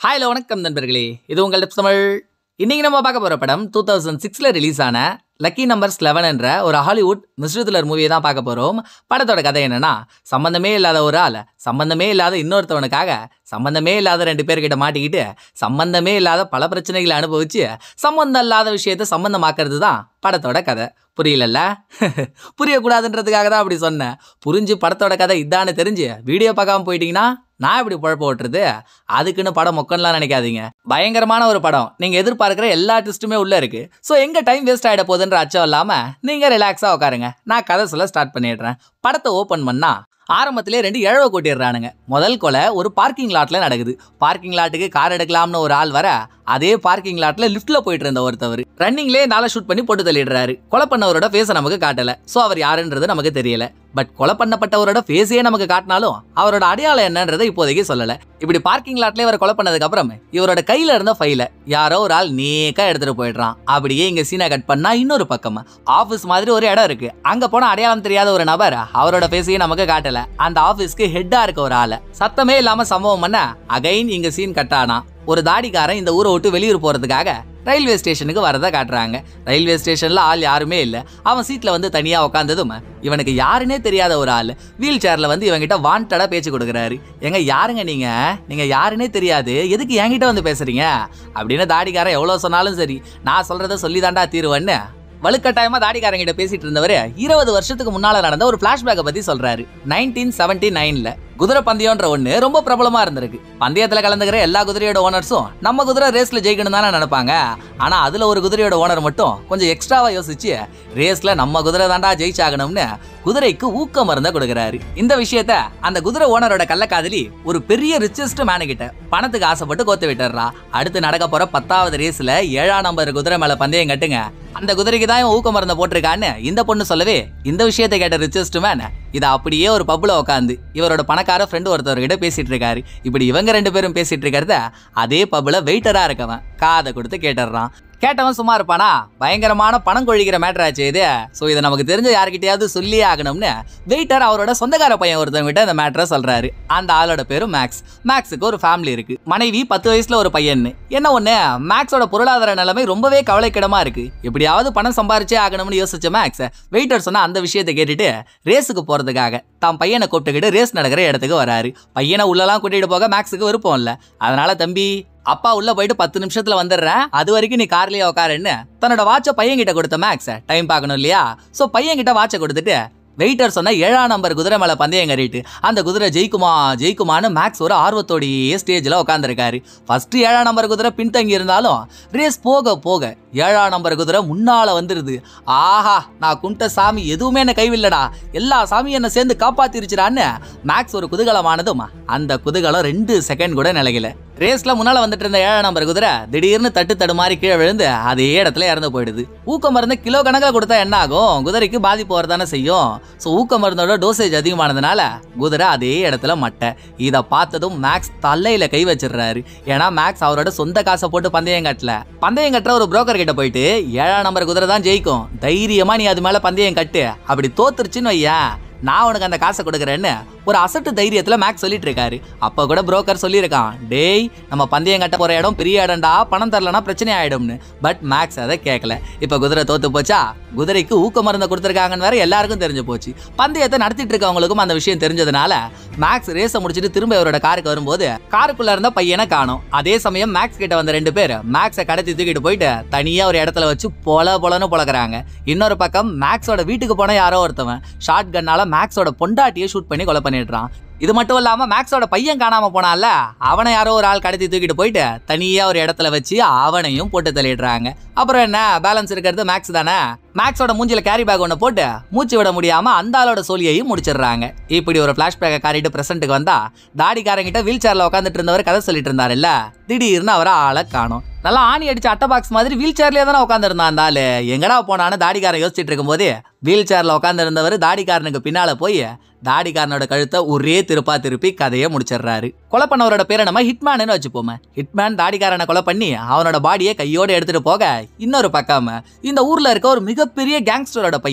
ஹாய்ல வணக்கம் நண்பர்களே இது உங்கள் டிப்ஸ் தமிழ் இன்னைக்கு நம்ம பார்க்க போகிற படம் டூ தௌசண்ட் சிக்ஸில் ரிலீஸ் ஆன லக்கி நம்பர்ஸ் லெவன் என்ற ஒரு ஹாலிவுட் மிஸ்ருதுலர் மூவியை தான் பார்க்க போகிறோம் படத்தோட கதை என்னன்னா சம்பந்தமே இல்லாத ஒரு ஆள் சம்பந்தமே இல்லாத இன்னொருத்தவனுக்காக சம்பந்தமே இல்லாத ரெண்டு பேர்கிட்ட மாட்டிக்கிட்டு சம்பந்தமே இல்லாத பல பிரச்சனைகளை அனுபவிச்சு சம்பந்தம் இல்லாத விஷயத்தை சம்பந்தமாக்குறது தான் படத்தோட கதை புரியலல்ல புரியக்கூடாதுன்றதுக்காக தான் அப்படி சொன்னேன் புரிஞ்சு படத்தோட கதை இதான்னு தெரிஞ்சு வீடியோ பார்க்காம போயிட்டீங்கன்னா நான் இப்படி குழப்ப ஓட்டுறது அதுக்குன்னு படம் மொக்கன்லாம் நினைக்காதீங்க பயங்கரமான ஒரு படம் நீங்க எதிர்பார்க்கிற எல்லா ட்விஸ்ட்டுமே உள்ள இருக்கு ஸோ எங்க டைம் வேஸ்ட் ஆயிட போகுதுன்ற அச்சம் இல்லாம நீங்க ரிலாக்ஸா உட்காருங்க நான் கதை சொல்ல ஸ்டார்ட் பண்ணிடுறேன் படத்தை ஓப்பன் பண்ணா ஆரம்பத்திலே ரெண்டு இழவை கொட்டிடுறானுங்க முதல் கொலை ஒரு பார்க்கிங் லாட்ல நடக்குது பார்க்கிங் லாட்டுக்கு கார் எடுக்கலாம்னு ஒரு ஆள் வர அதே பார்க்கிங் லாட்ல லிஃப்ட்ல போயிட்டு இருந்த ஒருத்தவர் ரன்னிங்லேயே நாளை ஷூட் பண்ணி போட்டு தள்ளிடுறாரு கொலை பண்ணவரோட ஃபேஸை நமக்கு காட்டல ஸோ அவர் யாருன்றது நமக்கு தெரியல பட் கொலை பண்ணப்பட்டவரோட ஃபேஸையே நமக்கு காட்டினாலும் அவரோட அடையாளம் என்னன்றதை இப்போதைக்கு சொல்லல இப்படி பார்க்கிங் லாட்ல இவர் கொலை பண்ணதுக்கு அப்புறம் இவரோட கையில இருந்த ஃபைல யாரோ ஒரு ஆள் நேக்கா எடுத்துட்டு போயிடுறான் அப்படியே இங்க சீனை கட் பண்ணா இன்னொரு பக்கம் ஆபீஸ் மாதிரி ஒரு இடம் இருக்கு அங்க போனா அடையாளம் தெரியாத ஒரு நபர் அவரோட ஃபேஸையும் நமக்கு காட்டல அந்த ஆபீஸ்க்கு ஹெட்டா இருக்க ஒரு ஆளை சத்தமே இல்லாம சம்பவம் பண்ண அகைன் இங்க சீன் கட் ஆனா ஒரு தாடிக்காரன் இந்த ஊரை விட்டு வெளியூர் போறதுக்காக ரயில்வே ஸ்டேஷனுக்கு வரதை காட்டுறாங்க ரயில்வே ஸ்டேஷன்ல ஆள் யாருமே இல்லை அவன் சீட்ல வந்து தனியா உட்காந்ததும் இவனுக்கு யாருன்னே தெரியாத ஒரு ஆள் வீல் சேர்ல வந்து இவன்கிட்ட வாண்டடா பேச்சு கொடுக்குறாரு எங்க யாருங்க நீங்க நீங்க யாருன்னே தெரியாது எதுக்கு என்கிட்ட வந்து பேசுறீங்க அப்படின்னு தாடிக்காரன் எவ்வளவு சொன்னாலும் சரி நான் சொல்றத சொல்லி தாண்டா தீருவேன்னு வலுக்கட்டாயமா தாடிக்காரங்கிட்ட பேசிட்டு இருந்தவர் இருபது வருஷத்துக்கு முன்னால நடந்த ஒரு பிளாஷ்பேக்கை பத்தி சொல்றாரு நைன்டீன் செவன்டி நைன்ல குதிரை பந்தயம்ன்ற ஒண்ணு ரொம்ப பிரபலமா இருந்திருக்கு பந்தயத்துல கலந்துக்கிற எல்லா குதிரையோட ஓனர்ஸும் நம்ம குதிரை ரேஸ்ல ஜெயிக்கணும் தானே நினைப்பாங்க ஆனா அதுல ஒரு குதிரையோட ஓனர் மட்டும் கொஞ்சம் எக்ஸ்ட்ராவா யோசிச்சு ரேஸ்ல நம்ம குதிரை தாண்டா ஜெயிச்சாகணும்னு குதிரைக்கு ஊக்க மருந்த கொடுக்குறாரு இந்த விஷயத்த அந்த குதிரை ஓனரோட கள்ளக்காதலி ஒரு பெரிய ரிச்சஸ்ட் மேனு கிட்ட பணத்துக்கு ஆசைப்பட்டு கோத்து விட்டுறா அடுத்து நடக்க போற பத்தாவது ரேஸ்ல ஏழாம் நம்பர் குதிரை மேல பந்தயம் கட்டுங்க அந்த குதிரைக்கு தான் இவன் ஊக்க மருந்த போட்டிருக்கான்னு இந்த பொண்ணு சொல்லவே இந்த விஷயத்தை கேட்ட ரிச்சஸ்ட் மேன் இதை அப்படியே ஒரு பப்புல உட்காந்து இவரோட பணக்கார ஃப்ரெண்டு ஒருத்தவர்கிட்ட பேசிட்டு இருக்காரு இப்படி இவங்க ரெண்டு பேரும் பேசிட்டு இருக்கிறத அதே பப்புல வெயிட்டரா இருக்கவன் காதை கொடுத்து கேட்டுடுறான் கேட்டவன் சும்மா இருப்பானா பயங்கரமான பணம் கொழிக்கிற மேட்டர் ஆச்சு இது ஸோ இதை நமக்கு தெரிஞ்ச யார்கிட்டயாவது சொல்லியே ஆகணும்னு வெயிட்டர் அவரோட சொந்தக்கார பையன் ஒருத்தவங்கிட்ட இந்த மேட்டரை சொல்றாரு அந்த ஆளோட பேரு மேக்ஸ் மேக்ஸுக்கு ஒரு ஃபேமிலி இருக்கு மனைவி பத்து வயசுல ஒரு பையன் என்ன ஒண்ணு மேக்ஸோட பொருளாதார நிலைமை ரொம்பவே கவலைக்கிடமா இருக்கு எப்படியாவது பணம் சம்பாரிச்சே ஆகணும்னு யோசிச்ச மேக்ஸ் வெயிட்டர் சொன்ன அந்த விஷயத்தை கேட்டுட்டு ரேஸுக்கு போறதுக்காக தான் பையனை கூப்பிட்டுக்கிட்டு ரேஸ் நடக்கிற இடத்துக்கு வராரு பையனை உள்ளலாம் கூட்டிட்டு போக மேக்ஸுக்கு விருப்பம் இல்லை அதனால தம்பி அப்பா உள்ள போயிட்டு பத்து நிமிஷத்துல வந்துடுறேன் அது வரைக்கும் நீ கார்லயே உட்காருன்னு தன்னோட வாட்சை பையன் கிட்ட கொடுத்த மேக்ஸ் டைம் பார்க்கணும் இல்லையா சோ பையன் கிட்ட வாட்சை கொடுத்துட்டு வெயிட்டர் சொன்ன ஏழாம் நம்பர் குதிரை மேல பந்தயம் கறிட்டு அந்த குதிரை ஜெயிக்குமா ஜெயிக்குமான்னு மேக்ஸ் ஒரு ஆர்வத்தோடையே ஸ்டேஜ்ல உட்காந்துருக்காரு ஃபர்ஸ்ட் ஏழாம் நம்பர் குதிரை பின்தங்கி இருந்தாலும் ரேஸ் போக போக ஏழாம் நம்பர் குதிரை முன்னால வந்துருது ஆஹா நான் கும்பிட்ட சாமி எதுவுமே என்ன கைவில்லடா எல்லா சாமியும் என்ன சேர்ந்து காப்பாத்திருச்சுடான்னு மேக்ஸ் ஒரு குதூகலமானதும் அந்த குதூகலம் ரெண்டு செகண்ட் கூட நிலைக்கல ரேஸ்ல முன்னால வந்துட்டு இருந்த ஏழாம் நம்பர் குதிரை திடீர்னு தட்டு தடு மாதிரி கீழே விழுந்து அதே இடத்துல இறந்து போயிடுது ஊக்க மருந்து கிலோ கணக்கில் கொடுத்தா என்ன ஆகும் குதிரைக்கு பாதிப்பு வரதானே செய்யும் ஸோ ஊக்க மருந்தோட டோசேஜ் அதிகமானதுனால குதிரை அதே இடத்துல மட்டை இதை பார்த்ததும் மேக்ஸ் தலையில கை வச்சிடுறாரு ஏன்னா மேக்ஸ் அவரோட சொந்த காசை போட்டு பந்தயம் கட்டல பந்தயம் கட்டுற ஒரு புரோக்கர் கிட்ட போயிட்டு ஏழாம் நம்பர் குதிரை தான் ஜெயிக்கும் தைரியமா நீ அது மேல பந்தயம் கட்டு அப்படி தோத்துருச்சுன்னு வையேன் நான் உனக்கு அந்த காசை கொடுக்குறேன்னு ஒரு அசட்டு தைரியத்துல மேக்ஸ் சொல்லிட்டு இருக்காரு அப்ப கூட புரோக்கர் சொல்லியிருக்கான் டேய் நம்ம பந்தயம் கட்ட போற இடம் பெரிய இடம்டா பணம் தரலனா பிரச்சனை ஆயிடும்னு பட் மேக்ஸ் அதை கேட்கல இப்ப குதிரை தோத்து போச்சா குதிரைக்கு ஊக்க மருந்தை கொடுத்துருக்காங்கன்னு வேற எல்லாருக்கும் தெரிஞ்சு போச்சு பந்தயத்தை நடத்திட்டு இருக்கவங்களுக்கும் அந்த விஷயம் தெரிஞ்சதுனால மேக்ஸ் ரேஸை முடிச்சுட்டு திரும்ப இவரோட காருக்கு வரும்போது காருக்குள்ள இருந்த பையனை காணும் அதே சமயம் மேக்ஸ் கிட்ட வந்த ரெண்டு பேர் மேக்ஸை கடத்தி தூக்கிட்டு போயிட்டு தனியா ஒரு இடத்துல வச்சு பொல பொலன்னு பொழக்கிறாங்க இன்னொரு பக்கம் மேக்ஸோட வீட்டுக்கு போன யாரோ ஒருத்தவன் ஷார்ட் கன்னால மேக்ஸோட பொண்டாட்டியை ஷூட் பண்ணி கொலை பண்ணிடுறான் இது மட்டும் இல்லாம மேக்ஸோட பையன் காணாம போனால அவனை யாரோ ஒரு ஆள் கடத்தி தூக்கிட்டு போயிட்டு தனியா ஒரு இடத்துல வச்சு அவனையும் போட்டு தள்ளிடுறாங்க அப்புறம் என்ன பேலன்ஸ் இருக்கிறது மேக்ஸ் தானே மேக்ஸோட மூஞ்சில கேரி பேக் ஒன்று போட்டு மூச்சு விட முடியாம அந்த ஆளோட சோழியையும் முடிச்சிடுறாங்க இப்படி ஒரு பிளாஷ்பேக்கை காரிட்டு பிரசன்ட்டுக்கு வந்தா தாடிக்காரங்கிட்ட வீல் சேர்ல உட்காந்துட்டு இருந்தவர் கதை சொல்லிட்டு இருந்தாருல்ல திடீர்னு அவரை ஆளை காணும் நல்லா ஆணி அடிச்ச அட்டை பாக்ஸ் மாதிரி வீல் சேர்லயே தானே உட்காந்துருந்தான் அந்த ஆளு எங்கடா போனான்னு தாடிக்காரன் யோசிச்சுட்டு இருக்கும்போது வீல் சேர்ல உட்காந்துருந்தவர் தாடிக்காரனுக்கு பின்னால போய் தாடிக்காரனோட கழுத்தை ஒரே திருப்பா திருப்பி கதையை முடிச்சிடுறாரு கொலை பண்ணவரோட பேரை நம்ம ஹிட்மேன்னு வச்சுப்போமே ஹிட்மேன் தாடிக்காரனை கொலை பண்ணி அவனோட பாடியை கையோட எடுத்துட்டு போக இன்னொரு பக்கம் இந்த ஊர்ல இருக்க ஒரு மிகப்பெரிய கேங்ஸ்டரோட பையனை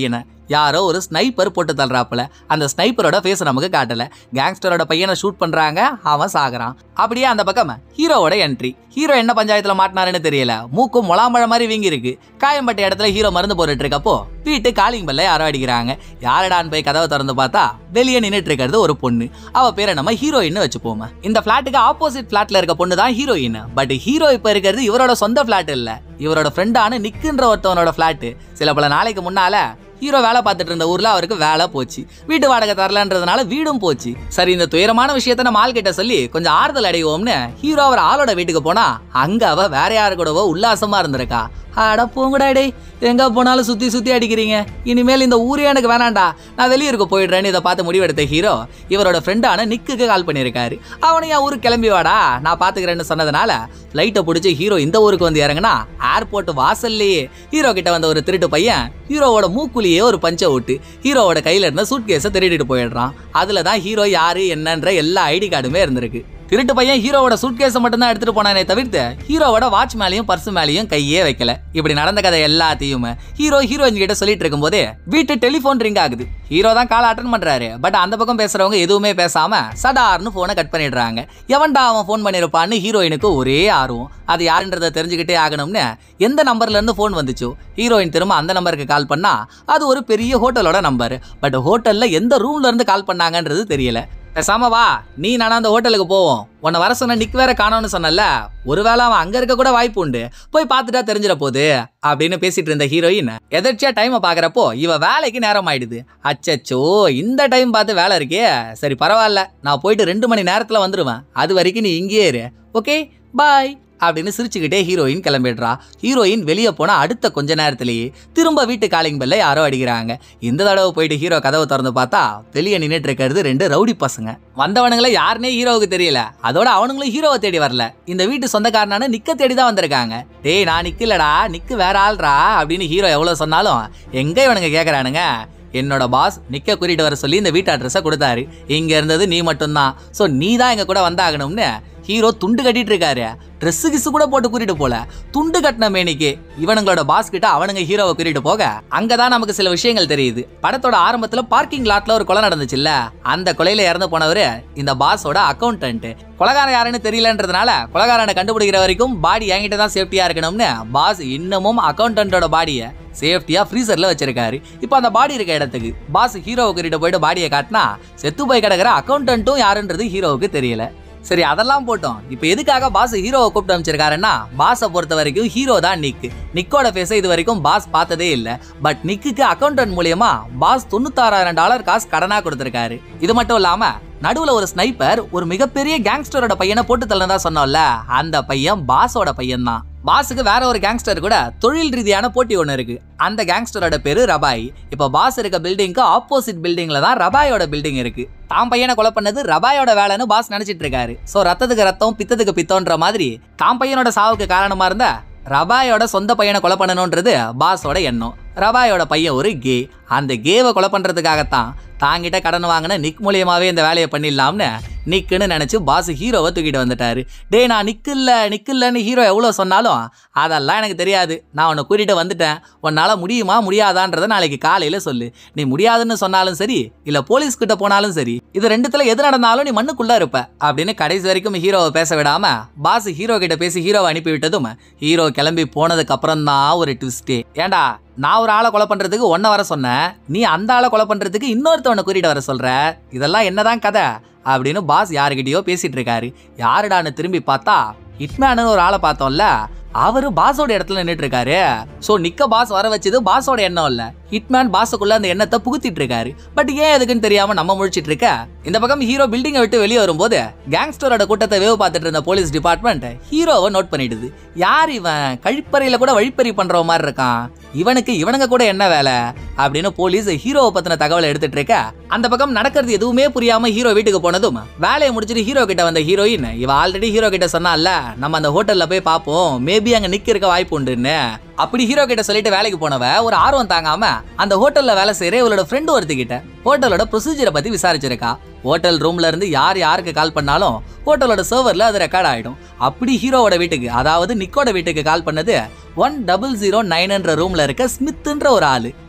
யாரோ ஒரு ஸ்னைப்பர் போட்டு தள்ளுறாப்புல அந்த ஸ்னைப்பரோட ஃபேஸ் நமக்கு காட்டல கேங்ஸ்டரோட பையனை ஷூட் பண்றாங்க அவன் சாகுறான் அப்படியே அந்த பக்கம் ஹீரோவோட என்ட்ரி ஹீரோ என்ன பஞ்சாயத்துல மாட்டினாருன்னு தெரியல மூக்கும் முலாம்பழம் மாதிரி வீங்கி இருக்கு காயம்பட்ட இடத்துல ஹீரோ மருந்து போட்டுட்டு இருக்கப்போ வீட்டு காலிங் பெல்ல யாரோ அடிக்கிறாங்க யாரடான்னு போய் கதவை திறந்து பார்த்தா வெளியே நின்னுட்டு இருக்கிறது ஒரு பொண்ணு அவ பேரை நம்ம ஹீரோயின் வச்சுப்போமா இந்த பிளாட்டுக்கு ஆப்போசிட் பிளாட்ல இருக்க பொண்ணு தான் ஹீரோயின் பட் ஹீரோ இப்ப இருக்கிறது இவரோட சொந்த பிளாட் இல்ல இவரோட ஃப்ரெண்டான நிக்குன்ற ஒருத்தவனோட பிளாட் சில பல நாளைக்கு முன்னால ஹீரோ வேலை பார்த்துட்டு இருந்த ஊர்ல அவருக்கு வேலை போச்சு வீட்டு வாடகை தரலன்றதுனால வீடும் போச்சு சரி இந்த துயரமான விஷயத்த நம்ம ஆள் கிட்ட சொல்லி கொஞ்சம் ஆறுதல் அடைவோம்னு ஹீரோ அவர் ஆளோட வீட்டுக்கு போனா அங்க அவ வேற யாரு கூடவோ உல்லாசமா இருந்திருக்கா அட போங்கடா டேய் எங்க போனாலும் சுத்தி சுத்தி அடிக்கிறீங்க இனிமேல் இந்த ஊரே எனக்கு வேணாண்டா நான் வெளியூருக்கு போயிடுறேன்னு இதை பார்த்து முடிவெடுத்த ஹீரோ இவரோட ஃப்ரெண்டான நிக்குக்கு கால் பண்ணியிருக்காரு அவனையும் என் ஊருக்கு கிளம்பி வாடா நான் பாத்துக்கிறேன்னு சொன்னதுனால ஃப்ளைட்டை பிடிச்சி ஹீரோ இந்த ஊருக்கு வந்து இறங்குனா ஏர்போர்ட் வாசல்லையே ஹீரோ கிட்ட வந்த ஒரு திருட்டு பையன் ஹீரோவோட மூக்குலியே ஒரு பஞ்சை விட்டு ஹீரோவோட கையில இருந்த சூட் கேஸை திருடிட்டு போயிடுறான் அதுல தான் ஹீரோ யாரு என்னன்ற எல்லா ஐடி கார்டுமே இருந்திருக்கு திருட்டு பையன் ஹீரோவோட சூட்கேஸை மட்டும் தான் எடுத்துட்டு போனானே தவிர்த்து ஹீரோவோட வாட்ச் மேலேயும் பர்ஸ் மேலேயும் கையே வைக்கல இப்படி நடந்த கதை எல்லாத்தையும் ஹீரோ ஹீரோயின் கிட்ட சொல்லிட்டு இருக்கும்போதே வீட்டு டெலிஃபோன் ரிங் ஆகுது ஹீரோ தான் கால் அட்டன் பண்றாரு பட் அந்த பக்கம் பேசுறவங்க எதுவுமே பேசாம சடார்னு போனை கட் பண்ணிடுறாங்க எவன்டா அவன் ஃபோன் பண்ணிருப்பான்னு ஹீரோயினுக்கு ஒரே ஆர்வம் அது யாருன்றதை தெரிஞ்சுக்கிட்டே ஆகணும்னு எந்த நம்பர்ல இருந்து ஃபோன் வந்துச்சோ ஹீரோயின் திரும்ப அந்த நம்பருக்கு கால் பண்ணா அது ஒரு பெரிய ஹோட்டலோட நம்பர் பட் ஹோட்டல்ல எந்த ரூம்ல இருந்து கால் பண்ணாங்கன்றது தெரியல பேசாம வா நீ நானா அந்த ஹோட்டலுக்கு போவோம் உன்னை வர சொன்ன நிக் வேற காணோம்னு சொன்னல ஒருவேளை அவன் அங்க இருக்க கூட வாய்ப்பு உண்டு போய் பார்த்துட்டா தெரிஞ்சிட போகுது அப்படின்னு பேசிட்டு இருந்த ஹீரோயின் எதர்ச்சியா டைமை பாக்குறப்போ இவ வேலைக்கு நேரம் ஆயிடுது அச்சச்சோ இந்த டைம் பார்த்து வேலை இருக்கே சரி பரவாயில்ல நான் போயிட்டு ரெண்டு மணி நேரத்துல வந்துருவேன் அது வரைக்கும் நீ இங்கேயே இரு ஓகே பாய் அப்படின்னு சிரிச்சுக்கிட்டே ஹீரோயின் கிளம்பிடுறா ஹீரோயின் வெளியே போனா அடுத்த கொஞ்ச நேரத்திலேயே திரும்ப வீட்டு காலிங் பெல்ல யாரோ அடிக்கிறாங்க இந்த தடவை போயிட்டு ஹீரோ கதவை திறந்து பார்த்தா வெளியே நின்னுட்டு இருக்கிறது ரெண்டு ரவுடி பசங்க வந்தவனுங்கள யாருனே ஹீரோவுக்கு தெரியல அதோட அவனுங்களும் ஹீரோவை தேடி வரல இந்த வீட்டு சொந்தக்காரனான நிக்க தேடி தான் வந்திருக்காங்க டேய் நான் நிக்கலடா நிக்கு வேற ஆள்றா அப்படின்னு ஹீரோ எவ்வளவு சொன்னாலும் எங்க இவனுங்க கேக்குறானுங்க என்னோட பாஸ் நிக்க கூட்டிட்டு வர சொல்லி இந்த வீட்டு அட்ரஸை கொடுத்தாரு இங்க இருந்தது நீ மட்டும்தான் ஸோ நீ தான் எங்க கூட வந்தாகணும்னு ஹீரோ துண்டு கட்டிட்டு இருக்காரு ட்ரெஸ் கிஸ் கூட போட்டு கூட்டிட்டு போல துண்டு கட்டின மேனிக்கு இவனுங்களோட பாஸ் கிட்ட அவனுங்க ஹீரோவை கூட்டிட்டு போக அங்கதான் நமக்கு சில விஷயங்கள் தெரியுது படத்தோட ஆரம்பத்துல பார்க்கிங் லாட்ல ஒரு கொலை நடந்துச்சுல்ல அந்த கொலையில இறந்து போனவரு இந்த பாஸோட அக்கௌண்டன்ட் கொலகாரன் யாருன்னு தெரியலன்றதுனால கொலகாரனை கண்டுபிடிக்கிற வரைக்கும் பாடி என்கிட்ட தான் சேஃப்டியா இருக்கணும்னு பாஸ் இன்னமும் அக்கௌண்டன்ட்டோட பாடியை சேஃப்டியா ஃப்ரீசர்ல வச்சிருக்காரு இப்போ அந்த பாடி இருக்க இடத்துக்கு பாஸ் ஹீரோவுக்கு கிட்ட போயிட்டு பாடியை காட்டினா செத்து போய் கிடக்கிற அக்கௌண்டன்ட்டும் யாருன்றது ஹீரோவுக்கு தெரியல சரி அதெல்லாம் போட்டோம் இப்போ எதுக்காக பாஸ் ஹீரோவை கூப்பிட்டு அமைச்சிருக்காருன்னா பாஸை பொறுத்த வரைக்கும் ஹீரோ தான் நிக் நிக்கோட ஃபேஸை இது வரைக்கும் பாஸ் பார்த்ததே இல்லை பட் நிக்குக்கு அக்கௌண்டன்ட் மூலியமா பாஸ் தொண்ணூத்தாறாயிரம் டாலர் காசு கடனா கொடுத்துருக்காரு இது மட்டும் இல்லாம நடுவுல ஒரு ஸ்னைப்பர் ஒரு மிகப்பெரிய கேங்ஸ்டரோட பையனை போட்டு தள்ளனதா சொன்னோம்ல அந்த பையன் பாஸோட பையன் தான் பாஸுக்கு வேற ஒரு கேங்ஸ்டர் கூட தொழில் ரீதியான போட்டி ஒன்று இருக்கு அந்த கேங்ஸ்டரோட பேரு ரபாய் இப்போ பாஸ் இருக்க பில்டிங்க்கு ஆப்போசிட் பில்டிங்ல தான் ரபாயோட பில்டிங் இருக்கு தாம் பையனை கொலை பண்ணது ரபாயோட வேலைன்னு பாஸ் நினைச்சிட்டு இருக்காரு ஸோ ரத்தத்துக்கு ரத்தம் பித்தத்துக்கு பித்தம்ன்ற மாதிரி தாம் பையனோட சாவுக்கு காரணமா இருந்த ரபாயோட சொந்த பையனை கொலை பண்ணணுன்றது பாஸோட எண்ணம் ரபாயோட பையன் ஒரு கே அந்த கேவை கொலை பண்றதுக்காகத்தான் தாங்கிட்ட கடன் வாங்கின நிக் மூலியமாவே இந்த வேலையை பண்ணிடலாம்னு நிக்குன்னு நினைச்சு பாஸ் ஹீரோவை தூக்கிட்டு வந்துட்டாரு டேய் நான் நிக்கில்ல நிக்கில்லன்னு ஹீரோ எவ்வளோ சொன்னாலும் அதெல்லாம் எனக்கு தெரியாது நான் உன்னை கூட்டிட்டு வந்துட்டேன் உன்னால முடியுமா முடியாதான்றதை நாளைக்கு காலையில சொல்லு நீ முடியாதுன்னு சொன்னாலும் சரி இல்ல போலீஸ் கிட்ட போனாலும் சரி இது ரெண்டுத்துல எது நடந்தாலும் நீ மண்ணுக்குள்ள இருப்ப அப்படின்னு கடைசி வரைக்கும் ஹீரோவை பேச விடாம பாஸ் ஹீரோ கிட்ட பேசி ஹீரோவை அனுப்பி விட்டதும் ஹீரோ கிளம்பி போனதுக்கு அப்புறம் தான் ஒரு ட்விஸ்டே ஏன்டா நான் ஒரு ஆளை கொலை பண்றதுக்கு ஒன்ன வர சொன்னேன் நீ அந்த ஆளை கொலை பண்றதுக்கு இன்னொருத்தவனை கூட்டிட்டு வர சொல்ற இதெல்லாம் என்னதான் கதை அப்படின்னு பாஸ் யாருக்கிட்டயோ பேசிட்டு இருக்காரு யாருடான்னு திரும்பி பார்த்தா ஹிட்மேனு ஒரு ஆளை பார்த்தோம்ல அவரு பாஸோட இடத்துல நின்றுட்டு இருக்காரு சோ நிக்க பாஸ் வர வச்சது பாஸோட எண்ணம் இல்ல ஹிட்மேன் பாஸுக்குள்ள அந்த எண்ணத்தை புகுத்திட்டு இருக்காரு பட் ஏன் எதுக்குன்னு தெரியாம நம்ம முழிச்சிட்டு இருக்க இந்த பக்கம் ஹீரோ பில்டிங்கை விட்டு வெளியே வரும்போது கேங்ஸ்டரோட கூட்டத்தை வேவு பார்த்துட்டு இருந்த போலீஸ் டிபார்ட்மெண்ட் ஹீரோவை நோட் பண்ணிடுது யார் இவன் கழிப்பறையில கூட வழிப்பறி பண்ற மாதிரி இருக்கான் இவனுக்கு இவனுங்க கூட என்ன வேலை அப்படின்னு போலீஸ் ஹீரோவை பத்தின தகவலை எடுத்துட்டு இருக்க அந்த பக்கம் நடக்கிறது எதுவுமே புரியாம ஹீரோ வீட்டுக்கு போனதும் வேலையை முடிச்சிட்டு ஹீரோ கிட்ட வந்த ஹீரோயின் இவ ஆல்ரெடி ஹீரோ கிட்ட சொன்னால நம்ம அந்த ஹோட்டல்ல போய் பார்ப்போம் மேபி அங்க நிக்க இருக்க வாய்ப்பு உண்டுன்னு அப்படி ஹீரோ கிட்ட சொல்லிட்டு வேலைக்கு போனவ ஒரு ஆர்வம் தாங்காம அந்த ஹோட்டல்ல வேலை செய்யற இவளோட ஃப்ரெண்டு ஒருத்திக்கிட்ட ஹோட்டலோட ப்ரொசீஜரை பத்தி விசாரிச்சிருக்கா ஹோட்டல் ரூம்ல இருந்து யார் யாருக்கு கால் பண்ணாலும் ஹோட்டலோட சர்வர்ல அது ரெக்கார்ட் ஆயிடும் அப்படி ஹீரோவோட வீட்டுக்கு அதாவது நிக்கோட வீட்டுக்கு கால் பண்ணது ஒன் டபுள் ஜீரோ நைன்ன்ற ரூம்ல இருக்க ஸ்மித்ன்ற ஒரு ஆளு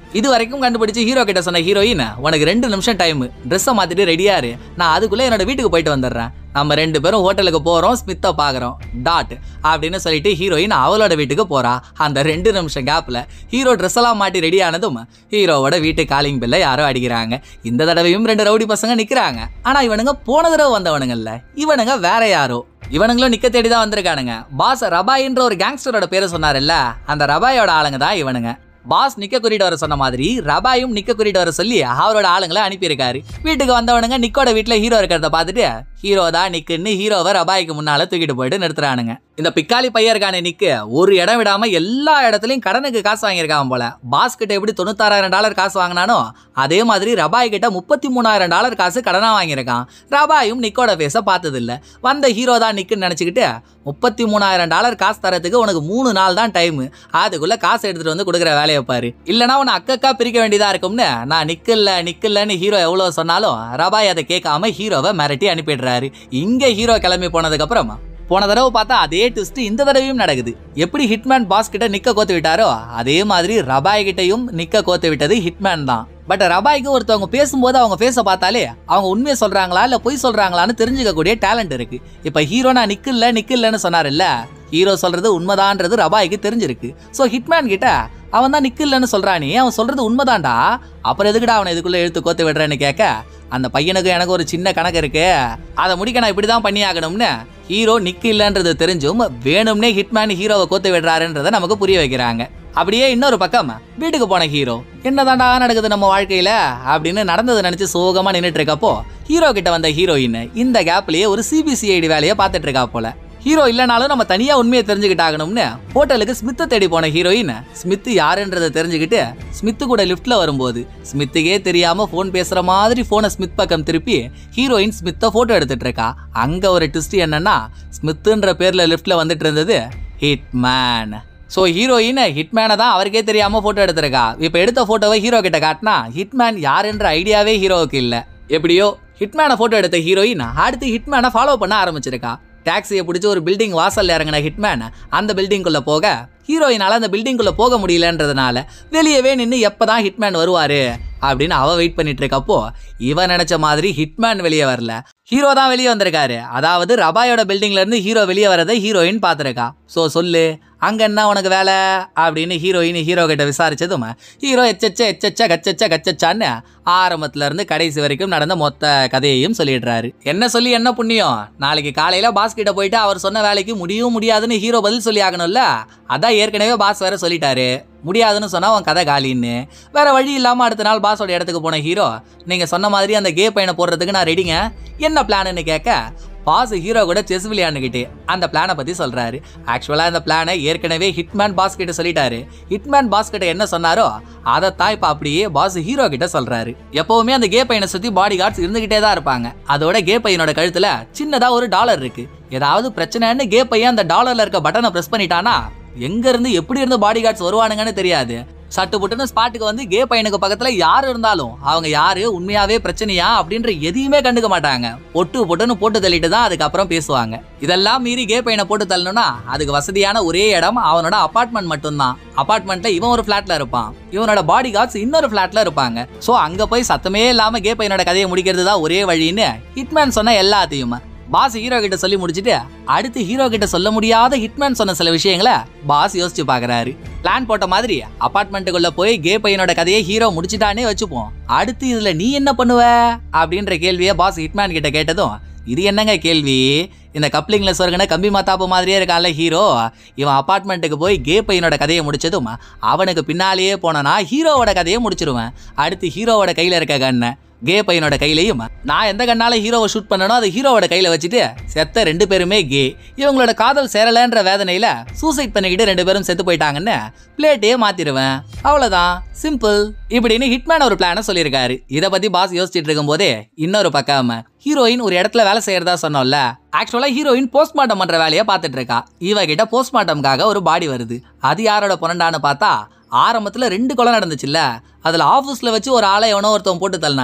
இது வரைக்கும் கண்டுபிடிச்சு ஹீரோ கிட்ட சொன்ன ஹீரோயின் உனக்கு ரெண்டு நிமிஷம் டைம் ட்ரெஸ்ஸை மாத்திட்டு ரெடியா இரு நான் அதுக்குள்ள என்னோட வீட்டுக்கு போயிட்டு வந்துடுறேன் நம்ம ரெண்டு பேரும் ஹோட்டலுக்கு போறோம் ஸ்மித்தை பாக்குறோம் டாட் அப்படின்னு சொல்லிட்டு ஹீரோயின் அவளோட வீட்டுக்கு போறா அந்த ரெண்டு நிமிஷம் கேப்ல ஹீரோ ட்ரெஸ் எல்லாம் மாட்டி ரெடி ஆனதும் ஹீரோவோட வீட்டு காலிங் பில்ல யாரோ அடிக்கிறாங்க இந்த தடவையும் ரெண்டு ரவுடி பசங்க நிக்கிறாங்க ஆனா இவனுங்க போன தடவை வந்தவனுங்கல்ல இவனுங்க வேற யாரோ இவனுங்களும் நிக்க தேடி தான் வந்திருக்கானுங்க பாஸ் ரபாயின்ற ஒரு கேங்ஸ்டரோட பேரை சொன்னாருல்ல அந்த ரபாயோட ஆளுங்க தான் இவனுங்க பாஸ் நிக்க குறிட்டு வர சொன்ன மாதிரி ரபாயும் நிக்க குறிட்டு வர சொல்லி அவரோட ஆளுங்களை அனுப்பியிருக்காரு வீட்டுக்கு வந்தவனுங்க நிக்கோட வீட்டுல ஹீரோ இருக்கிறத பார்த்துட்டு ஹீரோ தான் நிக்குன்னு ஹீரோவை ரபாய்க்கு முன்னால தூக்கிட்டு போயிட்டு நிறுத்துறானுங்க இந்த பிக்காலி பையன் இருக்கானே நிக்கு ஒரு இடம் விடாம எல்லா இடத்துலயும் கடனுக்கு காசு வாங்கியிருக்கான் போல பாஸ் கிட்ட எப்படி தொண்ணூத்தாறாயிரம் டாலர் காசு வாங்கினானோ அதே மாதிரி ரபாய் கிட்ட முப்பத்தி மூணாயிரம் டாலர் காசு கடனா வாங்கியிருக்கான் ரபாயும் நிக்கோட ஃபேஸை பார்த்தது இல்ல வந்த ஹீரோ தான் நிக்குன்னு நினைச்சுக்கிட்டு முப்பத்தி மூணாயிரம் டாலர் காசு தரத்துக்கு உனக்கு மூணு நாள் தான் டைம் அதுக்குள்ள காசு எடுத்துட்டு வந்து கொடுக்குற வேலையை பாரு இல்லனா உன்னை அக்கக்கா பிரிக்க வேண்டியதா இருக்கும்னு நான் நிக்கல நிக்கலன்னு ஹீரோ எவ்வளவு சொன்னாலும் ரபாய் அதை கேட்காம ஹீரோவை மிரட்டி அனுப்பிடுறாரு இங்க ஹீரோ கிளம்பி போனதுக்கு அப்புறம் போன தடவை பார்த்தா அதே ட்விஸ்ட் இந்த தடவையும் நடக்குது எப்படி ஹிட்மேன் பாஸ் கிட்ட நிக்க கோத்து விட்டாரோ அதே மாதிரி ரபாய் கிட்டயும் நிக்க கோத்து விட்டது ஹிட்மேன் தான் பட் ரபாய்க்கு ஒருத்தவங்க பேசும்போது அவங்க ஃபேஸை பார்த்தாலே அவங்க உண்மையை சொல்றாங்களா இல்ல பொய் சொல்றாங்களான்னு தெரிஞ்சுக்கக்கூடிய டேலண்ட் இருக்கு இப்ப ஹீரோ நான் நிக்கல நிக்கலன்னு சொன்னாருல்ல ஹீரோ சொல்றது உண்மைதான்றது ரபாய்க்கு தெரிஞ்சிருக்கு ஸோ ஹிட்மேன் கிட்ட அவன் தான் நிக்கலன்னு சொல்றானே அவன் சொல்றது உண்மைதான்டா அப்புறம் எதுக்குடா அவனை இதுக்குள்ள இழுத்து கோத்து விடுறேன்னு கேட்க அந்த பையனுக்கு எனக்கு ஒரு சின்ன கணக்கு இருக்கு அதை முடிக்க நான் இப்படி தான் பண்ணி ஆகணும்னு ஹீரோ நிக்கு இல்லைன்றது தெரிஞ்சும் வேணும்னே ஹிட்மேன் ஹீரோவை கோத்து விடுறாருன்றதை நமக்கு புரிய வைக்கிறாங்க அப்படியே இன்னொரு பக்கம் வீட்டுக்கு போன ஹீரோ என்னதாண்டா நடக்குது நம்ம வாழ்க்கையில அப்படின்னு நடந்ததை நினைச்சு சோகமா நின்னுட்டு இருக்கப்போ ஹீரோ கிட்ட வந்த ஹீரோயின் இந்த கேப்லயே ஒரு சிபிசிஐடி வேலையை பார்த்துட்டு இருக்கா போல ஹீரோ இல்லைனாலும் நம்ம தனியா உண்மையை தெரிஞ்சுக்கிட்டாகணும்னு ஹோட்டலுக்கு ஸ்மித்தை தேடி போன ஹீரோயின் ஸ்மித் யாருன்றதை தெரிஞ்சுக்கிட்டு ஸ்மித்து கூட லிஃப்ட்ல வரும்போது ஸ்மித்துக்கே தெரியாம ஃபோன் பேசுற மாதிரி போனை ஸ்மித் பக்கம் திருப்பி ஹீரோயின் ஸ்மித்தை போட்டோ எடுத்துட்டு இருக்கா அங்க ஒரு ட்விஸ்ட் என்னன்னா ஸ்மித்துன்ற பேர்ல லிஃப்ட்ல வந்துட்டு இருந்தது ஹிட்மேன் ஸோ ஹீரோயின் ஹிட்மேனை தான் அவருக்கே தெரியாம போட்டோ எடுத்திருக்கா இப்போ எடுத்த போட்டோவை ஹீரோ கிட்ட காட்டினா ஹிட்மேன் யாருன்ற ஐடியாவே ஹீரோவுக்கு இல்லை எப்படியோ ஹிட்மேனை போட்டோ எடுத்த ஹீரோயின் அடுத்து ஹிட்மேனை ஃபாலோ பண்ண ஆரம்பிச்சிருக்கா டாக்ஸியை பிடிச்சி ஒரு பில்டிங் வாசல்ல இறங்கின ஹிட்மேன் அந்த பில்டிங்குள்ள போக ஹீரோயினால அந்த பில்டிங்குள்ள போக முடியலன்றதுனால வெளியவே நின்று எப்பதான் ஹிட்மேன் வருவாரு அப்படின்னு அவ வெயிட் பண்ணிட்டு இருக்கப்போ இவ நினைச்ச மாதிரி ஹிட்மேன் வெளியே வரல ஹீரோ தான் வெளியே வந்திருக்காரு அதாவது ரபாயோட பில்டிங்ல இருந்து ஹீரோ வெளியே வரதை ஹீரோயின் பார்த்துருக்கா ஸோ சொல்லு அங்க என்ன உனக்கு வேலை அப்படின்னு ஹீரோயின் ஹீரோ கிட்ட விசாரிச்சதும் ஹீரோ எச்சச்ச எச்சச்ச கச்சச்ச கச்சச்சான்னு ஆரம்பத்துல இருந்து கடைசி வரைக்கும் நடந்த மொத்த கதையையும் சொல்லிடுறாரு என்ன சொல்லி என்ன புண்ணியம் நாளைக்கு காலையில பாஸ் கிட்ட போயிட்டு அவர் சொன்ன வேலைக்கு முடியவும் முடியாதுன்னு ஹீரோ பதில் சொல்லி ஆகணும்ல அதான் ஏற்கனவே பாஸ் வேற சொல்லிட்டாரு முடியாதுன்னு சொன்னா அவன் கதை காலின்னு வேற வழி இல்லாம அடுத்த நாள் பாஸோட இடத்துக்கு போன ஹீரோ நீங்க சொன்ன மாதிரி அந்த கே பையனை போடுறதுக்கு நான் ரெடிங்க என்ன பிளான்னு கேட்க பாஸ் ஹீரோ கூட செஸ் விளையாண்டுக்கிட்டு அந்த பிளானை பத்தி சொல்றாரு ஆக்சுவலா இந்த பிளானை ஏற்கனவே ஹிட்மேன் பாஸ் கிட்ட சொல்லிட்டாரு ஹிட்மேன் பாஸ் கிட்ட என்ன சொன்னாரோ அதைத்தான் இப்ப அப்படியே பாஸ் ஹீரோ கிட்ட சொல்றாரு எப்பவுமே அந்த கே பையனை சுத்தி பாடி கார்ட்ஸ் இருந்துகிட்டே தான் இருப்பாங்க அதோட கே பையனோட கழுத்துல சின்னதா ஒரு டாலர் இருக்கு ஏதாவது பிரச்சனைன்னு கே பையன் அந்த டாலர்ல இருக்க பட்டனை பிரஸ் பண்ணிட்டானா எங்க இருந்து எப்படி இருந்து பாடி கார்ட்ஸ் வருவானுங்கன்னு தெரியாது சட்டு புட்டுன்னு ஸ்பாட்டுக்கு வந்து கே பையனுக்கு பக்கத்துல யார் இருந்தாலும் அவங்க யாரு உண்மையாவே பிரச்சனையா அப்படின்ற எதையுமே கண்டுக்க மாட்டாங்க பொட்டு பொட்டுன்னு போட்டு தள்ளிட்டு தான் அதுக்கப்புறம் பேசுவாங்க இதெல்லாம் மீறி கே பையனை போட்டு தள்ளணும்னா அதுக்கு வசதியான ஒரே இடம் அவனோட அபார்ட்மெண்ட் மட்டும்தான் அபார்ட்மெண்ட்ல இவன் ஒரு ஃபிளாட்ல இருப்பான் இவனோட பாடி கார்ட்ஸ் இன்னொரு ஃபிளாட்ல இருப்பாங்க சோ அங்க போய் சத்தமே இல்லாம கே பையனோட கதையை முடிக்கிறது தான் ஒரே வழின்னு ஹிட்மேன் சொன்ன எல்லாத்தையும் பாஸ் ஹீரோ கிட்ட சொல்லி முடிச்சிட்டு அடுத்து ஹீரோ கிட்ட சொல்ல முடியாத ஹிட்மேன் சொன்ன சில விஷயங்களை பாஸ் யோசிச்சு பாக்குறாரு பிளான் போட்ட மாதிரி அபார்ட்மெண்ட்டுக்குள்ள போய் கே பையனோட கதையை ஹீரோ முடிச்சிட்டானே வச்சுப்போம் அடுத்து இதுல நீ என்ன பண்ணுவ அப்படின்ற கேள்வியை பாஸ் ஹிட்மேன் கிட்ட கேட்டதும் இது என்னங்க கேள்வி இந்த கப்ளிங்ல சொருகின கம்பி மத்தாப்பு மாதிரியே இருக்கான்ல ஹீரோ இவன் அபார்ட்மெண்ட்டுக்கு போய் கே பையனோட கதையை முடிச்சதும் அவனுக்கு பின்னாலேயே போனனா ஹீரோவோட கதையை முடிச்சிருவேன் அடுத்து ஹீரோவோட கையில இருக்க கண்ணை கே பையனோட கையிலையும் நான் எந்த கண்ணால ஹீரோவை ஷூட் பண்ணனோ அதை ஹீரோவோட கையில வச்சுட்டு செத்த ரெண்டு பேருமே கே இவங்களோட காதல் சேரலன்ற வேதனையில சூசைட் பண்ணிக்கிட்டு ரெண்டு பேரும் செத்து போயிட்டாங்கன்னு பிளேட்டே மாத்திடுவேன் அவ்வளவுதான் சிம்பிள் இப்படின்னு ஹிட்மேன் ஒரு பிளான சொல்லியிருக்காரு இதை பத்தி பாஸ் யோசிச்சுட்டு இருக்கும்போதே இன்னொரு பக்கம் ஹீரோயின் ஒரு இடத்துல வேலை செய்யறதா சொன்னோம்ல ஆக்சுவலா ஹீரோயின் போஸ்ட்மார்ட்டம் பண்ற வேலையை பார்த்துட்டு இருக்கா இவ கிட்ட போஸ்ட்மார்ட்டம்காக ஒரு பாடி வருது அது யாரோட பொண்ணான்னு பார்த்தா ஆரம்பத்துல ரெண்டு கொலை நடந்துச்சுல்ல அதுல ஆபீஸ்ல வச்சு ஒரு ஆளை எவனோ ஒருத்தவன் போட்டு தள்ளினானே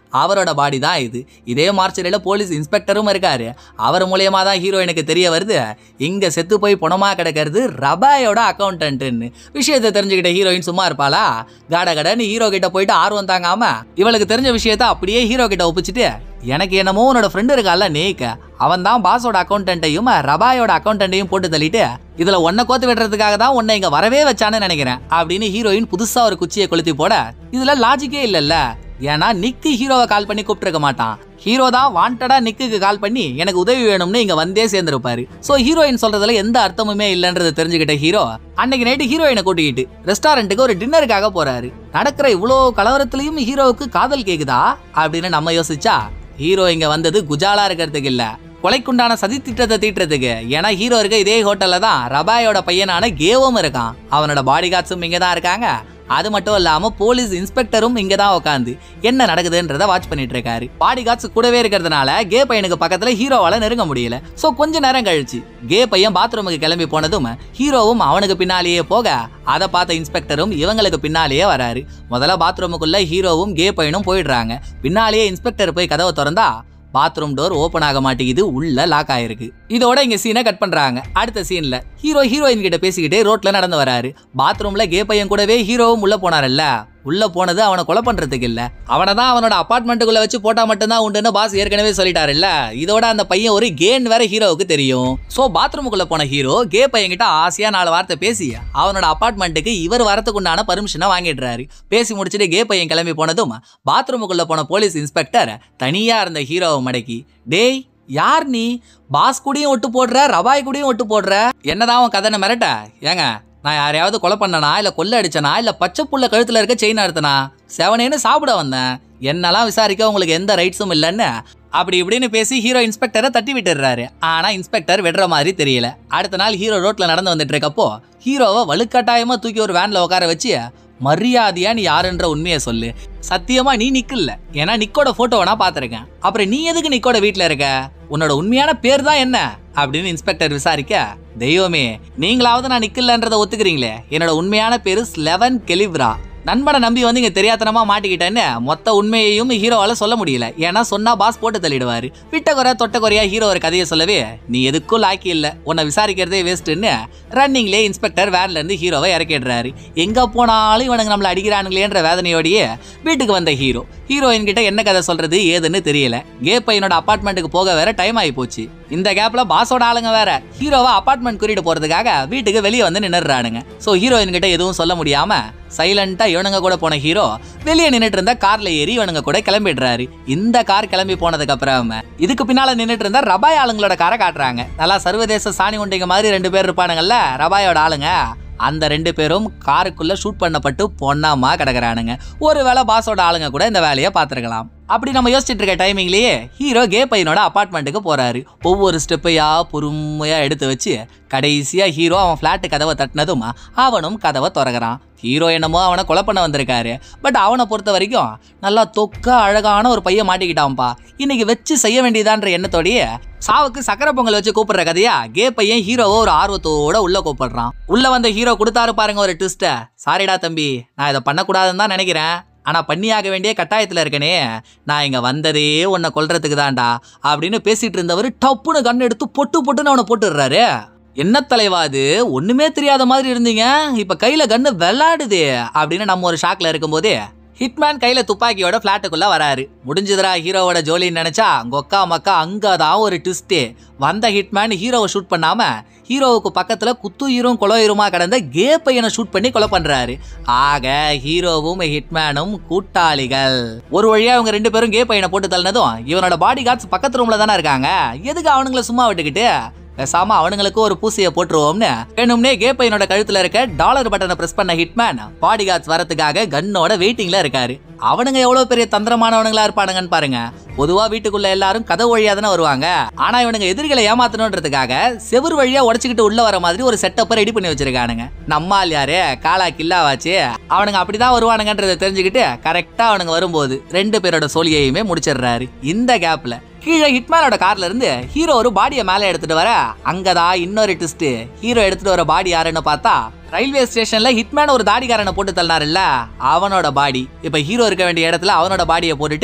அவரோட பாடி தான் இது இதே மார்ச்சரியில் போலீஸ் இன்ஸ்பெக்டரும் இருக்காரு அவர் மூலியமா தான் ஹீரோயினுக்கு தெரிய வருது இங்க செத்து போய் பணமா கிடக்கிறது ரபாயோட அக்கௌண்டன்ட்னு விஷயத்தை தெரிஞ்சுக்கிட்ட ஹீரோயின் சும்மா இருப்பாளா கட கடன்னு ஹீரோ கிட்ட போயிட்டு ஆர்வம் தாங்காம இவளுக்கு தெரிஞ்ச விஷயத்த அப்படியே ஹீரோ கிட்ட ஒப்பிச்சிட்டு எனக்கு என்னமோ உன்னோட ஃப்ரெண்டு இருக்கால நேக்க அவன் தான் பாஸோட அக்கௌண்டன்ட்டையும் ரபாயோட அக்கௌண்டன்ட்டையும் போட்டு தள்ளிட்டு இதுல ஒன்ன கோத்து விடுறதுக்காக தான் உன்னை இங்க வரவே வச்சான்னு நினைக்கிறேன் அப்படின்னு ஹீரோயின் புதுசா ஒரு குச்சியை கொளுத்தி போட இதுல லாஜிக்கே இல்லல்ல ஏன்னா நிக்கு ஹீரோவை கால் பண்ணி கூப்பிட்டுருக்க மாட்டான் ஹீரோ தான் வாண்டடா நிக்குக்கு கால் பண்ணி எனக்கு உதவி வேணும்னு இங்க வந்தே சேர்ந்திருப்பாரு சோ ஹீரோயின் சொல்றதுல எந்த அர்த்தமுமே இல்லைன்றதை தெரிஞ்சுக்கிட்ட ஹீரோ அன்னைக்கு நைட்டு ஹீரோயினை கூட்டிக்கிட்டு ரெஸ்டாரண்ட்டுக்கு ஒரு டின்னருக்காக போறாரு நடக்கிற இவ்வளோ கலவரத்திலையும் ஹீரோவுக்கு காதல் கேக்குதா அப்படின்னு நம்ம யோசிச்சா ஹீரோ இங்க வந்தது குஜாலா இருக்கிறதுக்கு இல்ல கொலைக்குண்டான சதி திட்டத்தை தீட்டுறதுக்கு ஏன்னா ஹீரோ இருக்க இதே ஹோட்டல்ல தான் ரபாயோட பையனான கேவும் இருக்கான் அவனோட பாடி கார்ட்ஸும் இங்க தான் இருக்காங்க அது மட்டும் இல்லாம போலீஸ் இன்ஸ்பெக்டரும் இங்க தான் உட்காந்து என்ன நடக்குதுன்றத வாட்ச் பண்ணிட்டு இருக்காரு பாடி கார்ட்ஸ் கூடவே இருக்கிறதுனால கே பையனுக்கு பக்கத்துல ஹீரோவால நெருங்க முடியல சோ கொஞ்ச நேரம் கழிச்சு கே பையன் பாத்ரூமுக்கு கிளம்பி போனதும் ஹீரோவும் அவனுக்கு பின்னாலேயே போக அதை பார்த்த இன்ஸ்பெக்டரும் இவங்களுக்கு பின்னாலேயே வராரு முதல்ல பாத்ரூமுக்குள்ள ஹீரோவும் கே பையனும் போயிடுறாங்க பின்னாலேயே இன்ஸ்பெக்டர் போய் கதவை திறந்தா பாத்ரூம் டோர் ஓபன் ஆக மாட்டேங்குது உள்ள லாக் ஆயிருக்கு இதோட இங்க சீனை கட் பண்றாங்க அடுத்த சீன்ல ஹீரோ ஹீரோயின் கிட்ட பேசிக்கிட்டே ரோட்ல நடந்து வராரு பாத்ரூம்ல கே பையன் கூடவே ஹீரோவும் உள்ள போனாரல்ல உள்ள போனது அவனை கொலை பண்றதுக்கு இல்ல அவனை தான் அவனோட அபார்ட்மெண்ட்டுக்குள்ள வச்சு போட்டா மட்டும்தான் உண்டுன்னு பாஸ் ஏற்கனவே சொல்லிட்டாருல்ல இதோட அந்த பையன் ஒரு கேன் வேற ஹீரோவுக்கு தெரியும் சோ பாத்ரூமுக்குள்ள போன ஹீரோ கே பையன் கிட்ட ஆசையா நாலு வார்த்தை பேசி அவனோட அபார்ட்மெண்ட்டுக்கு இவர் வரத்துக்குண்டான பர்மிஷனை வாங்கிடுறாரு பேசி முடிச்சுட்டு கே பையன் கிளம்பி போனதும் பாத்ரூமுக்குள்ள போன போலீஸ் இன்ஸ்பெக்டர் தனியா இருந்த ஹீரோவை மடக்கி டேய் யார் நீ பாஸ் கூடயும் ஒட்டு போடுற ரபாய் கூடயும் ஒட்டு போடுற என்னதான் உன் கதனை மிரட்ட ஏங்க நான் யாரையாவது கொலை பண்ணனா இல்ல கொள்ள அடிச்சனா இல்ல பச்சை புள்ள கழுத்துல இருக்க செயின் அறுத்தனா செவனேன்னு சாப்பிட வந்தேன் என்னெல்லாம் விசாரிக்க உங்களுக்கு எந்த ரைட்ஸும் இல்லைன்னு அப்படி இப்படின்னு பேசி ஹீரோ இன்ஸ்பெக்டரை தட்டி விட்டுறாரு ஆனா இன்ஸ்பெக்டர் விடுற மாதிரி தெரியல அடுத்த நாள் ஹீரோ ரோட்ல நடந்து வந்துட்டு இருக்கப்போ ஹீரோவை வலுக்கட்டாயமா தூக்கி ஒரு வேன்ல உட்கார வச்சு மரியாதையா நீ யாருன்ற உண்மையை சொல்லு சத்தியமா நீ நிக்கல ஏன்னா நிக்கோட போட்டோவை நான் பார்த்திருக்கேன் அப்புறம் நீ எதுக்கு நிக்கோட வீட்ல இருக்க உன்னோட உண்மையான பேர் தான் என்ன அப்படின்னு இன்ஸ்பெக்டர் விசாரிக்க தெய்வமே நீங்களாவது நான் நிக்கலன்றதை ஒத்துக்கிறீங்களே என்னோட உண்மையான பேரு ஸ்லெவன் கெலிவ்ரா நண்பனை நம்பி வந்து இங்க தெரியாதனமா மாட்டிக்கிட்டேன்னு மொத்த உண்மையையும் ஹீரோவால சொல்ல முடியல ஏன்னா சொன்னா பாஸ் போட்டு தள்ளிடுவாரு விட்ட குறை தொட்ட குறையா ஹீரோ ஒரு கதையை சொல்லவே நீ எதுக்கும் லாக்கி இல்ல உன்னை விசாரிக்கிறதே வேஸ்ட்டுன்னு ரன்னிங்லேயே இன்ஸ்பெக்டர் வேன்ல இருந்து ஹீரோவை இறக்கிடுறாரு எங்க போனாலும் இவனுங்க நம்மள அடிக்கிறானுங்களேன்ற வேதனையோடயே வீட்டுக்கு வந்த ஹீரோ ஹீரோயின் கிட்ட என்ன கதை சொல்றது ஏதுன்னு தெரியல கே பையனோட அபார்ட்மெண்ட்டுக்கு போக வேற டைம் ஆகி போச்சு இந்த கேப்ல பாஸோட ஆளுங்க வேற ஹீரோவை அபார்ட்மெண்ட் கூட்டிட்டு போறதுக்காக வீட்டுக்கு வெளியே வந்து நின்னுறானுங்க சோ ஹீரோயின் கிட்ட எதுவும் சொல்ல முடியாம சைலண்டா இவனுங்க கூட போன ஹீரோ வெளியே நின்னுட்டு இருந்த கார்ல ஏறி இவனுங்க கூட கிளம்பிடுறாரு இந்த கார் கிளம்பி போனதுக்கு அப்புறம் இதுக்கு பின்னால நின்னுட்டு இருந்த ரபாய் ஆளுங்களோட காரை காட்டுறாங்க நல்லா சர்வதேச சாணி உண்டைங்க மாதிரி ரெண்டு பேர் இருப்பானுங்கல்ல ரபாயோட ஆளுங்க அந்த ரெண்டு பேரும் காருக்குள்ள ஷூட் பண்ணப்பட்டு பொண்ணாமா கிடக்குறானுங்க ஒருவேளை பாஸோட ஆளுங்க கூட இந்த வேலையை பார்த்துருக்கலாம் அப்படி நம்ம யோசிச்சுட்டு இருக்க டைமிங்லயே ஹீரோ கே பையனோட அபார்ட்மெண்ட்டுக்கு போறாரு ஒவ்வொரு ஸ்டெப்பையா பொறுமையா எடுத்து வச்சு கடைசியா ஹீரோ அவன் ஃபிளாட்டு கதவை தட்டினதும் அவனும் கதவை திறக்கிறான் ஹீரோ என்னமோ அவனை கொலை பண்ண வந்திருக்காரு பட் அவனை பொறுத்த வரைக்கும் நல்லா தொக்கா அழகான ஒரு பையன் மாட்டிக்கிட்டான்ப்பா இன்னைக்கு வச்சு செய்ய வேண்டியதான்ற எண்ணத்தோடயே சாவுக்கு சக்கரை பொங்கல் வச்சு கூப்பிடுற கதையா கே பையன் ஹீரோவை ஒரு ஆர்வத்தோட உள்ள கூப்பிடுறான் உள்ள வந்த ஹீரோ கொடுத்தாரு பாருங்க ஒரு ட்விஸ்ட சாரிடா தம்பி நான் இதை பண்ணக்கூடாதுன்னு தான் நினைக்கிறேன் ஆனா பண்ணியாக வேண்டிய கட்டாயத்துல இருக்கனே நான் இங்க வந்ததே உன்னை கொல்றதுக்கு தான்டா அப்படின்னு பேசிட்டு இருந்தவர் டப்புன்னு கண் எடுத்து பொட்டு பொட்டுன்னு அவனை போட்டுடுறாரு என்ன தலைவா அது ஒண்ணுமே தெரியாத மாதிரி இருந்தீங்க இப்ப கையில கண்ணு விளாடுது அப்படின்னு நம்ம ஒரு ஷாக்ல இருக்கும்போதே ஹிட்மேன் கையில துப்பாக்கியோட பிளாட்டுக்குள்ள வராரு முடிஞ்சதுடா ஹீரோவோட ஜோலின்னு நினைச்சா கொக்கா மக்கா அங்கதான் ஒரு ட்விஸ்டே வந்த ஹிட்மேன் ஹீரோவை ஷூட் பண்ணாம ஹீரோவுக்கு பக்கத்துல குத்துயிரும் கொலையுருமா கடந்த கே பையனை ஷூட் பண்ணி கொலை பண்றாரு ஆக ஹீரோவும் ஹிட்மேனும் கூட்டாளிகள் ஒரு வழியா இவங்க ரெண்டு பேரும் கே பையனை போட்டு தள்ளினதும் இவனோட பாடி கார்ட்ஸ் பக்கத்து ரூம்ல தானே இருக்காங்க எதுக்கு அவனுங்கள சும்மா விட்டுக்கிட்டு பேசாம அவனுங்களுக்கு ஒரு பூசியை போட்டுருவோம்னு வேணும்னே கே பையனோட கழுத்துல இருக்க டாலர் பட்டனை பிரஸ் பண்ண ஹிட்மேன் பாடி கார்ட்ஸ் வரதுக்காக கன்னோட வெயிட்டிங்ல இருக்காரு அவனுங்க எவ்வளவு பெரிய தந்திரமானவனுங்களா இருப்பானுங்கன்னு பாருங்க பொதுவா வீட்டுக்குள்ள எல்லாரும் கதவு வழியா தானே வருவாங்க ஆனா இவனுங்க எதிரிகளை ஏமாத்தணுன்றதுக்காக செவுரு வழியா உடச்சிக்கிட்டு உள்ள வர மாதிரி ஒரு செட்டப்பை ரெடி பண்ணி வச்சிருக்கானுங்க நம்மால் யாரு காலா கில்லாவாச்சு அவனுங்க அப்படிதான் வருவானுங்கன்றதை தெரிஞ்சுக்கிட்டு கரெக்டா அவனுங்க வரும்போது ரெண்டு பேரோட சோழியையுமே முடிச்சிடுறாரு இந்த கேப்ல கீழே ஹிட்மேனோட கார்ல இருந்து ஹீரோ ஒரு பாடியை மேலே எடுத்துட்டு வர அங்கதான் இன்னொரு ட்விஸ்ட் ஹீரோ எடுத்துட்டு வர பாடி யாருன்னு பார்த்தா ரயில்வே ஸ்டேஷன்ல ஹிட்மேன் ஒரு தாடிக்காரனை போட்டு தள்ளினாருல்ல அவனோட பாடி இப்ப ஹீரோ இருக்க வேண்டிய இடத்துல அவனோட பாடியை போட்டுட்டு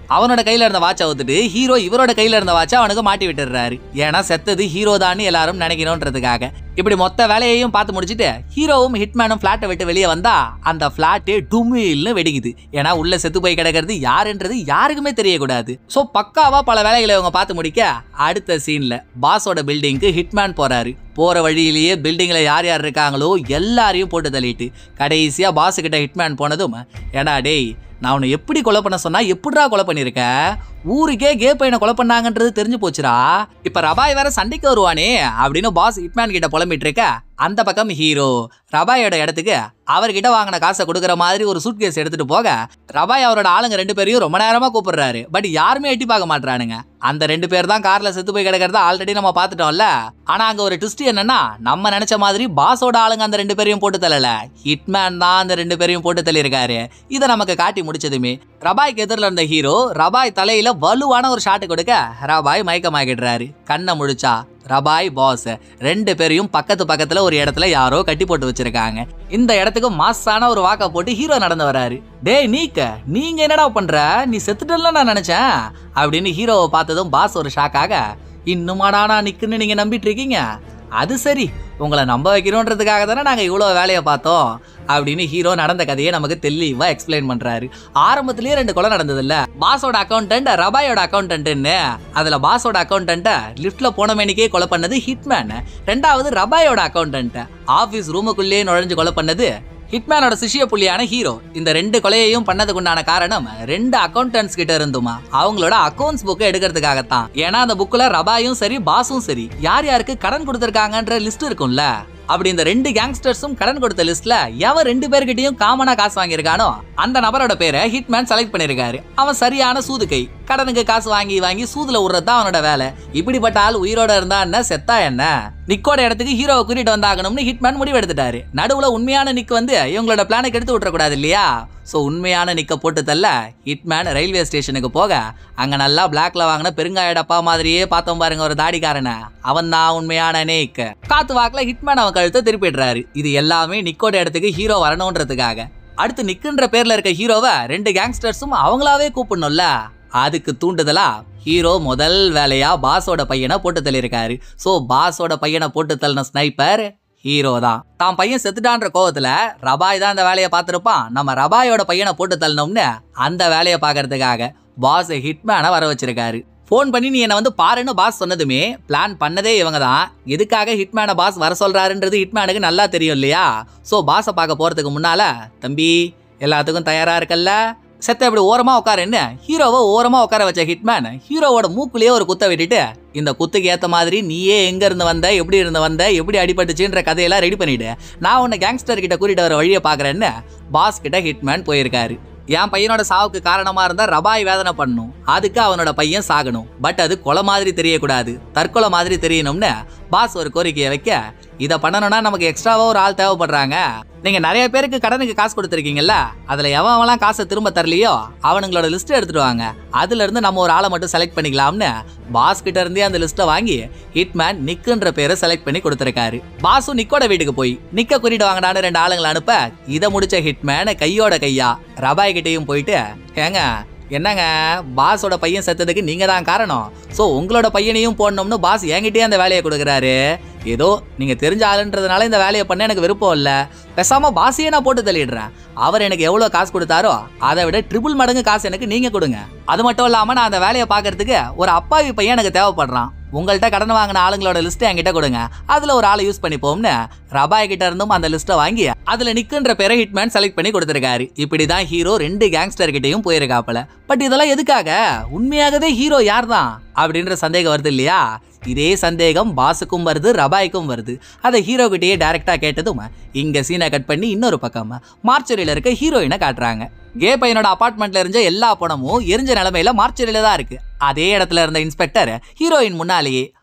அவனோட கையில இருந்த வாட்சை அவுத்துட்டு ஹீரோ இவரோட கையில இருந்த வாட்சை அவனுக்கு மாட்டி விட்டுறாரு ஏன்னா செத்தது ஹீரோ தான் எல்லாரும் நினைக்கணும்ன்றதுக்காக இப்படி மொத்த வேலையையும் பார்த்து முடிச்சிட்டு ஹீரோவும் ஹிட்மேனும் ஃபிளாட்டை விட்டு வெளியே வந்தா அந்த ஃபிளாட்டு டுமில்னு வெடிக்குது ஏன்னா உள்ள செத்து போய் கிடக்கிறது யாருன்றது யாருக்குமே தெரியக்கூடாது ஸோ பக்காவா பல வேலைகளை இவங்க பார்த்து முடிக்க அடுத்த சீன்ல பாஸோட பில்டிங்க்கு ஹிட்மேன் போறாரு போற வழியிலேயே பில்டிங்ல யார் யார் இருக்காங்களோ எல்லாரையும் போட்டு தள்ளிட்டு கடைசியா பாஸ் கிட்ட ஹிட்மேன் போனதும் ஏடா டேய் நான் உன்னை எப்படி கொலை பண்ண சொன்னா எப்படிடா கொலை பண்ணிருக்க ஊருக்கே கே பையனை கொலை பண்ணாங்கன்றது தெரிஞ்சு போச்சுடா இப்ப ரபாய் வேற சண்டைக்கு வருவானே அப்படின்னு பாஸ் ஹிட்மேன் கிட்ட புலம்பிட்டு இருக்க அந்த பக்கம் ஹீரோ ரபாயோட இடத்துக்கு அவர்கிட்ட வாங்கின காசை கொடுக்குற மாதிரி ஒரு சூட் கேஸ் எடுத்துட்டு போக ரபாய் அவரோட ஆளுங்க ரெண்டு பேரையும் ரொம்ப நேரமா கூப்பிடுறாரு பட் யாருமே எட்டி பார்க்க மாட்டானுங்க அந்த ரெண்டு பேர் தான் கார்ல செத்து போய் கிடக்கிறத ஆல்ரெடி நம்ம பார்த்துட்டோம்ல ஆனா அங்க ஒரு ட்விஸ்ட் என்னன்னா நம்ம நினைச்ச மாதிரி பாஸோட ஆளுங்க அந்த ரெண்டு பேரையும் போட்டு தள்ளல ஹிட்மேன் தான் அந்த ரெண்டு பேரையும் போட்டு தள்ளியிருக்காரு இதை நமக்கு காட்டி முடிச்சதுமே ரபாய்க்கு எதிரில் இருந்த ஹீரோ ரபாய் தலையில வலுவான ஒரு ஷாட் கொடுக்க ரபாய் மயக்கமாகிடுறாரு கண்ணை முழிச்சா ரபாய் பாஸ் ரெண்டு பேரையும் பக்கத்து பக்கத்துல ஒரு இடத்துல யாரோ கட்டி போட்டு வச்சிருக்காங்க இந்த இடத்துக்கு மாசான ஒரு வாக்கா போட்டு ஹீரோ நடந்து வராரு டேய் நீக்க நீங்க என்னடா பண்ற நீ செத்துட்டல நான் நினைச்சேன் அப்படின்னு ஹீரோவை பார்த்ததும் பாஸ் ஒரு ஷாக்காக இன்னுமாடா நான் நிக்குன்னு நீங்க நம்பிட்டு இருக்கீங்க அது சரி உங்களை நம்ப வைக்கணுன்றதுக்காக தானே நாங்கள் இவ்வளோ வேலையை பார்த்தோம் அப்படின்னு ஹீரோ நடந்த கதையை நமக்கு தெளிவாக எக்ஸ்பிளைன் பண்ணுறாரு ஆரம்பத்திலேயே ரெண்டு கொலை நடந்ததுல்ல பாஸோட அக்கௌண்டன்ட் ரபாயோட அக்கௌண்டன்ட்னு அதில் பாஸோட அக்கௌண்டன்ட்டை லிஃப்ட்டில் போன மேனிக்கே கொலை பண்ணது ஹிட்மேன் ரெண்டாவது ரபாயோட அக்கௌண்டன்ட் ஆஃபீஸ் ரூமுக்குள்ளேயே நுழைஞ்சு கொலை பண்ணது ஹிட்மேனோட சிஷிய புள்ளியான ஹீரோ இந்த ரெண்டு கொலையையும் பண்ணதுக்கு உண்டான காரணம் ரெண்டு அக்கௌண்டன்ட்ஸ் கிட்ட இருந்துமா அவங்களோட அக்கௌண்ட்ஸ் புக்கை எடுக்கிறதுக்காகத்தான் ஏன்னா அந்த புக்ல ரபாயும் சரி பாஸும் சரி யார் யாருக்கு கடன் கொடுத்துருக்காங்கன்ற லிஸ்ட் இருக்கும்ல அப்படி இந்த ரெண்டு கேங்ஸ்டர்ஸும் கடன் கொடுத்த லிஸ்ட்ல எவன் ரெண்டு பேர்கிட்டயும் காமனா காசு வாங்கியிருக்கானோ அந்த நபரோட பேரை ஹிட்மேன் செலக்ட் பண்ணிருக்காரு அவன் சரியான சூது கை கடனுக்கு காசு வாங்கி வாங்கி சூதுல விடுறது தான் அவனோட வேலை இப்படிப்பட்ட ஆள் உயிரோட இருந்தா என்ன செத்தா என்ன நிக்கோட இடத்துக்கு ஹீரோவை கூட்டிட்டு வந்தாகணும்னு ஹிட்மேன் முடிவு எடுத்துட்டாரு நடுவுல உண்மையான நிக் வந்து இவங்களோட பிளானை கெடுத்து விட்டுறக்கூடாது இல்லையா ஸோ உண்மையான நிக்க போட்டு தள்ள ஹிட்மேன் ரயில்வே ஸ்டேஷனுக்கு போக அங்க நல்லா பிளாக்ல வாங்கின பெருங்காய டப்பா மாதிரியே பார்த்தோம் பாருங்க ஒரு தாடிக்காரனை அவன் தான் உண்மையான நேக் காத்து வாக்குல ஹிட்மேன் அவன் கழுத்தை திருப்பிடுறாரு இது எல்லாமே நிக்கோட இடத்துக்கு ஹீரோ வரணுன்றதுக்காக அடுத்து நிக்குன்ற பேர்ல இருக்க ஹீரோவை ரெண்டு கேங்ஸ்டர்ஸும் அவங்களாவே கூப்பிடணும்ல அதுக்கு தூண்டுதலா ஹீரோ முதல் வேலையா பாஸோட பையனை போட்டு தள்ளியிருக்காரு ஸோ பாஸோட பையனை போட்டு தள்ளின ஸ்னைப்பர் ஹீரோ தான் தான் பையன் செத்துட்டான்ற கோவத்துல ரபாய் தான் அந்த வேலையை பார்த்துருப்பான் நம்ம ரபாயோட பையனை போட்டு தள்ளணும்னு அந்த வேலையை பார்க்கறதுக்காக பாஸ் ஹிட்மேனை வர வச்சிருக்காரு ஃபோன் பண்ணி நீ என்னை வந்து பாருன்னு பாஸ் சொன்னதுமே பிளான் பண்ணதே இவங்க தான் எதுக்காக ஹிட்மேனை பாஸ் வர சொல்றாருன்றது ஹிட்மேனுக்கு நல்லா தெரியும் இல்லையா ஸோ பாஸை பார்க்க போறதுக்கு முன்னால தம்பி எல்லாத்துக்கும் தயாரா இருக்கல்ல செத்த இப்படி ஓரமா உட்காருன்னு ஹீரோவை ஓரமா உட்கார வச்ச ஹிட்மேன் ஹீரோவோட மூக்குலயே ஒரு குத்த விட்டுட்டு இந்த குத்துக்கு ஏத்த மாதிரி நீயே எங்க இருந்து வந்த எப்படி இருந்து வந்த எப்படி அடிபட்டுச்சுன்ற கதையெல்லாம் ரெடி பண்ணிட்டு நான் உன்னை கேங்ஸ்டர் கிட்ட கூட்டிட்டு வர வழியை பாக்குறேன்னு பாஸ் கிட்ட ஹிட்மேன் போயிருக்காரு என் பையனோட சாவுக்கு காரணமா இருந்தா ரபாய் வேதனை பண்ணும் அதுக்கு அவனோட பையன் சாகணும் பட் அது கொலை மாதிரி தெரியக்கூடாது தற்கொலை மாதிரி தெரியணும்னு பாஸ் ஒரு கோரிக்கையை வைக்க இதை பண்ணணும்னா நமக்கு எக்ஸ்ட்ராவா ஒரு ஆள் தேவைப்படுறாங்க நீங்க நிறைய பேருக்கு கடனுக்கு காசு கொடுத்துருக்கீங்கல்ல அதுல எவன் அவன்லாம் காசை திரும்ப தரலையோ அவனுங்களோட லிஸ்ட் எடுத்துட்டு வாங்க அதுல இருந்து நம்ம ஒரு ஆளை மட்டும் செலக்ட் பண்ணிக்கலாம்னு பாஸ் கிட்ட இருந்தே அந்த லிஸ்ட்டை வாங்கி ஹிட்மேன் நிக்குன்ற பேரை செலக்ட் பண்ணி கொடுத்துருக்காரு பாஸும் நிக்கோட வீட்டுக்கு போய் நிக்க குறிட்டு வாங்கினான்னு ரெண்டு ஆளுங்களை அனுப்ப இதை முடிச்ச ஹிட்மேன் கையோட கையா ரபாய் கிட்டேயும் போயிட்டு ஏங்க என்னங்க பாஸோட பையன் செத்ததுக்கு நீங்க தான் காரணம் ஸோ உங்களோட பையனையும் போடணும்னு பாஸ் என்கிட்டயே அந்த வேலையை கொடுக்குறாரு ஏதோ நீங்க தெரிஞ்ச ஆளுன்றதுனால இந்த வேலையை பண்ண எனக்கு விருப்பம் இல்லை பேசாம பாஸையே நான் போட்டு தள்ளிடுறேன் அவர் எனக்கு எவ்வளோ காசு கொடுத்தாரோ அதை விட ட்ரிபிள் மடங்கு காசு எனக்கு நீங்க கொடுங்க அது மட்டும் இல்லாம நான் அந்த வேலையை பார்க்கறதுக்கு ஒரு அப்பாவி பையன் எனக்கு தேவைப்படுறான் உங்கள்கிட்ட கடன் வாங்கின ஆளுங்களோட லிஸ்ட்டை என்கிட்ட கொடுங்க அதுல ஒரு ஆளை யூஸ் பண்ணிப்போம்னு ரபாய் கிட்ட இருந்தும் அந்த லிஸ்ட்டை வாங்கி அதுல நிக்குன்ற பேரை ஹிட்மேன் செலக்ட் பண்ணி கொடுத்துருக்காரு இப்படிதான் ஹீரோ ரெண்டு கேங்ஸ்டர் கிட்டயும் போயிருக்காப்புல பட் இதெல்லாம் எதுக்காக உண்மையாகவே ஹீரோ யார் தான் அப்படின்ற சந்தேகம் வருது இல்லையா இதே சந்தேகம் பாஸுக்கும் வருது ரபாய்க்கும் வருது அதை ஹீரோ கிட்டேயே டைரக்டா கேட்டதும் இங்க சீனை கட் பண்ணி இன்னொரு பக்கம் மார்ச்சரியில இருக்க ஹீரோயினை காட்டுறாங்க கே பையனோட அபார்ட்மெண்ட்ல இருந்த எல்லா பணமும் எரிஞ்ச நிலைமையில மார்ச்சரியில தான் இருக்கு அதே இடத்துல இருந்த இன்ஸ்பெக்டர் ஹீரோயின் முன்னாலேயே